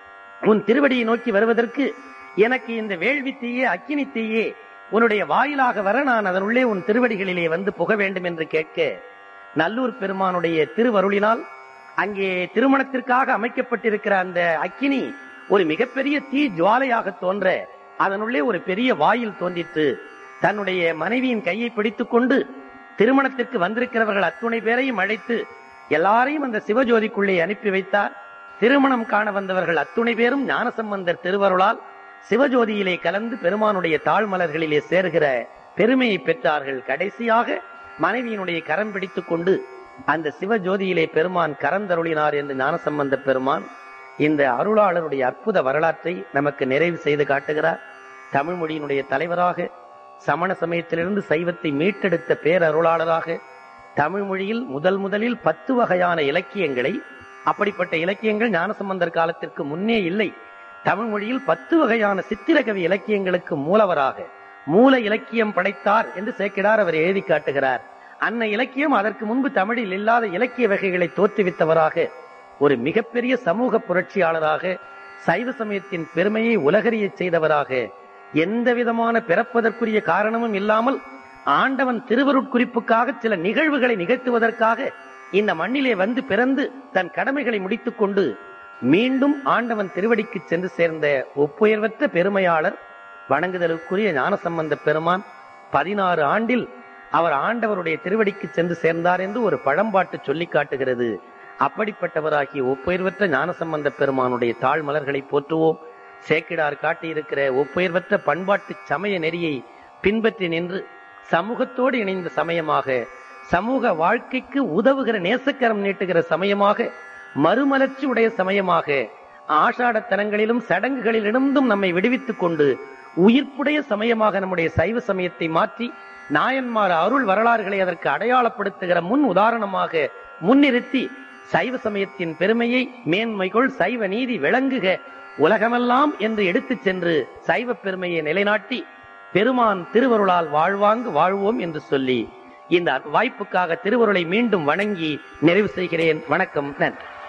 உன் திருவடியை நோக்கி வருவதற்கு எனக்கு இந்த வேள்வி தீயே அக்கினி தீயே உன்னுடைய வாயிலாக வர நான் அதனுள்ளே உன் திருவடிகளிலே வந்து புக வேண்டும் என்று கேட்க நல்லூர் பெருமானுடைய திருவருளினால் அங்கே திருமணத்திற்காக அமைக்கப்பட்டிருக்கிற அந்த அக்கினி ஒரு மிகப்பெரிய தீ ஜுவாலையாக தோன்ற அதனுள்ளே ஒரு பெரிய வாயில் தோன்றிற்று தன்னுடைய மனைவியின் கையை பிடித்துக் கொண்டு திருமணத்திற்கு வந்திருக்கிறவர்கள் அத்துணை பேரையும் அழைத்து எல்லாரையும் அந்த சிவஜோதிக்குள்ளே அனுப்பி வைத்தார் திருமணம் காண வந்தவர்கள் அத்துணை பேரும் ஞானசம்பந்தர் திருவருளால் சிவஜோதியிலே கலந்து பெருமானுடைய தாழ்மலர்களிலே சேர்கிற பெருமையை பெற்றார்கள் கடைசியாக மனைவியினுடைய கரம் பிடித்துக் கொண்டு அந்த சிவஜோதியிலே பெருமான் கரந்தருளினார் என்று ஞானசம்பந்த பெருமான் இந்த அருளாளருடைய அற்புத வரலாற்றை நமக்கு நிறைவு செய்து காட்டுகிறார் தமிழ் மொழியினுடைய தலைவராக சமண சமயத்திலிருந்து சைவத்தை மீட்டெடுத்த பேரருளாளராக தமிழ் மொழியில் முதல் முதலில் பத்து வகையான இலக்கியங்களை அப்படிப்பட்ட இலக்கியங்கள் ஞானசம்பந்தர் காலத்திற்கு முன்னே இல்லை தமிழ் மொழியில் பத்து வகையான சித்திரகவி இலக்கியங்களுக்கு மூலவராக மூல இலக்கியம் படைத்தார் என்று சேக்கிடார் அவர் எழுதி காட்டுகிறார் அன்ன இலக்கியம் அதற்கு முன்பு தமிழில் இல்லாத இலக்கிய வகைகளை தோற்றுவித்தவராக ஒரு மிகப்பெரிய சமூக புரட்சியாளராக சைவ சமயத்தின் பெருமையை உலகறியச் செய்தவராக எந்த விதமான பிறப்பதற்குரிய காரணமும் இல்லாமல் ஆண்டவன் திருவருட்குறிப்புக்காக சில நிகழ்வுகளை நிகழ்த்துவதற்காக இந்த மண்ணிலே வந்து பிறந்து தன் கடமைகளை முடித்துக் கொண்டு மீண்டும் ஆண்டவன் திருவடிக்கு சென்று சேர்ந்த ஒப்புயர்வற்ற பெருமையாளர் வணங்குதலுக்குரிய ஞானசம்பந்த பெருமான் பதினாறு ஆண்டில் அவர் ஆண்டவருடைய திருவடிக்கு சென்று சேர்ந்தார் என்று ஒரு பழம்பாட்டு சொல்லி காட்டுகிறது அப்படிப்பட்டவராகிய ஒப்புயர்வற்ற ஞானசம்பந்த பெருமானுடைய தாழ் மலர்களை போற்றுவோம் சேக்கிடார் காட்டியிருக்கிற ஒப்புயர்வற்ற பண்பாட்டு சமய நெறியை பின்பற்றி நின்று சமூகத்தோடு இணைந்த சமயமாக சமூக வாழ்க்கைக்கு உதவுகிற நேசக்கரம் நீட்டுகிற சமயமாக மறுமலர்ச்சி உடைய சமயமாக ஆஷாட தலங்களிலும் சடங்குகளிலிருந்தும் நம்மை விடுவித்துக் கொண்டு உயிர்ப்புடைய சமயமாக நம்முடைய சைவ சமயத்தை மாற்றி நாயன்மார் அருள் வரலாறுகளை அதற்கு அடையாளப்படுத்துகிற முன் உதாரணமாக முன்னிறுத்தி சைவ சமயத்தின் பெருமையை மேன்மைகொள் சைவ நீதி விளங்குக உலகமெல்லாம் என்று எடுத்துச் சென்று சைவ பெருமையை நிலைநாட்டி பெருமான் திருவருளால் வாழ்வாங்கு வாழ்வோம் என்று சொல்லி இந்த வாய்ப்புக்காக திருவருளை மீண்டும் வணங்கி நிறைவு செய்கிறேன் வணக்கம் நன்றி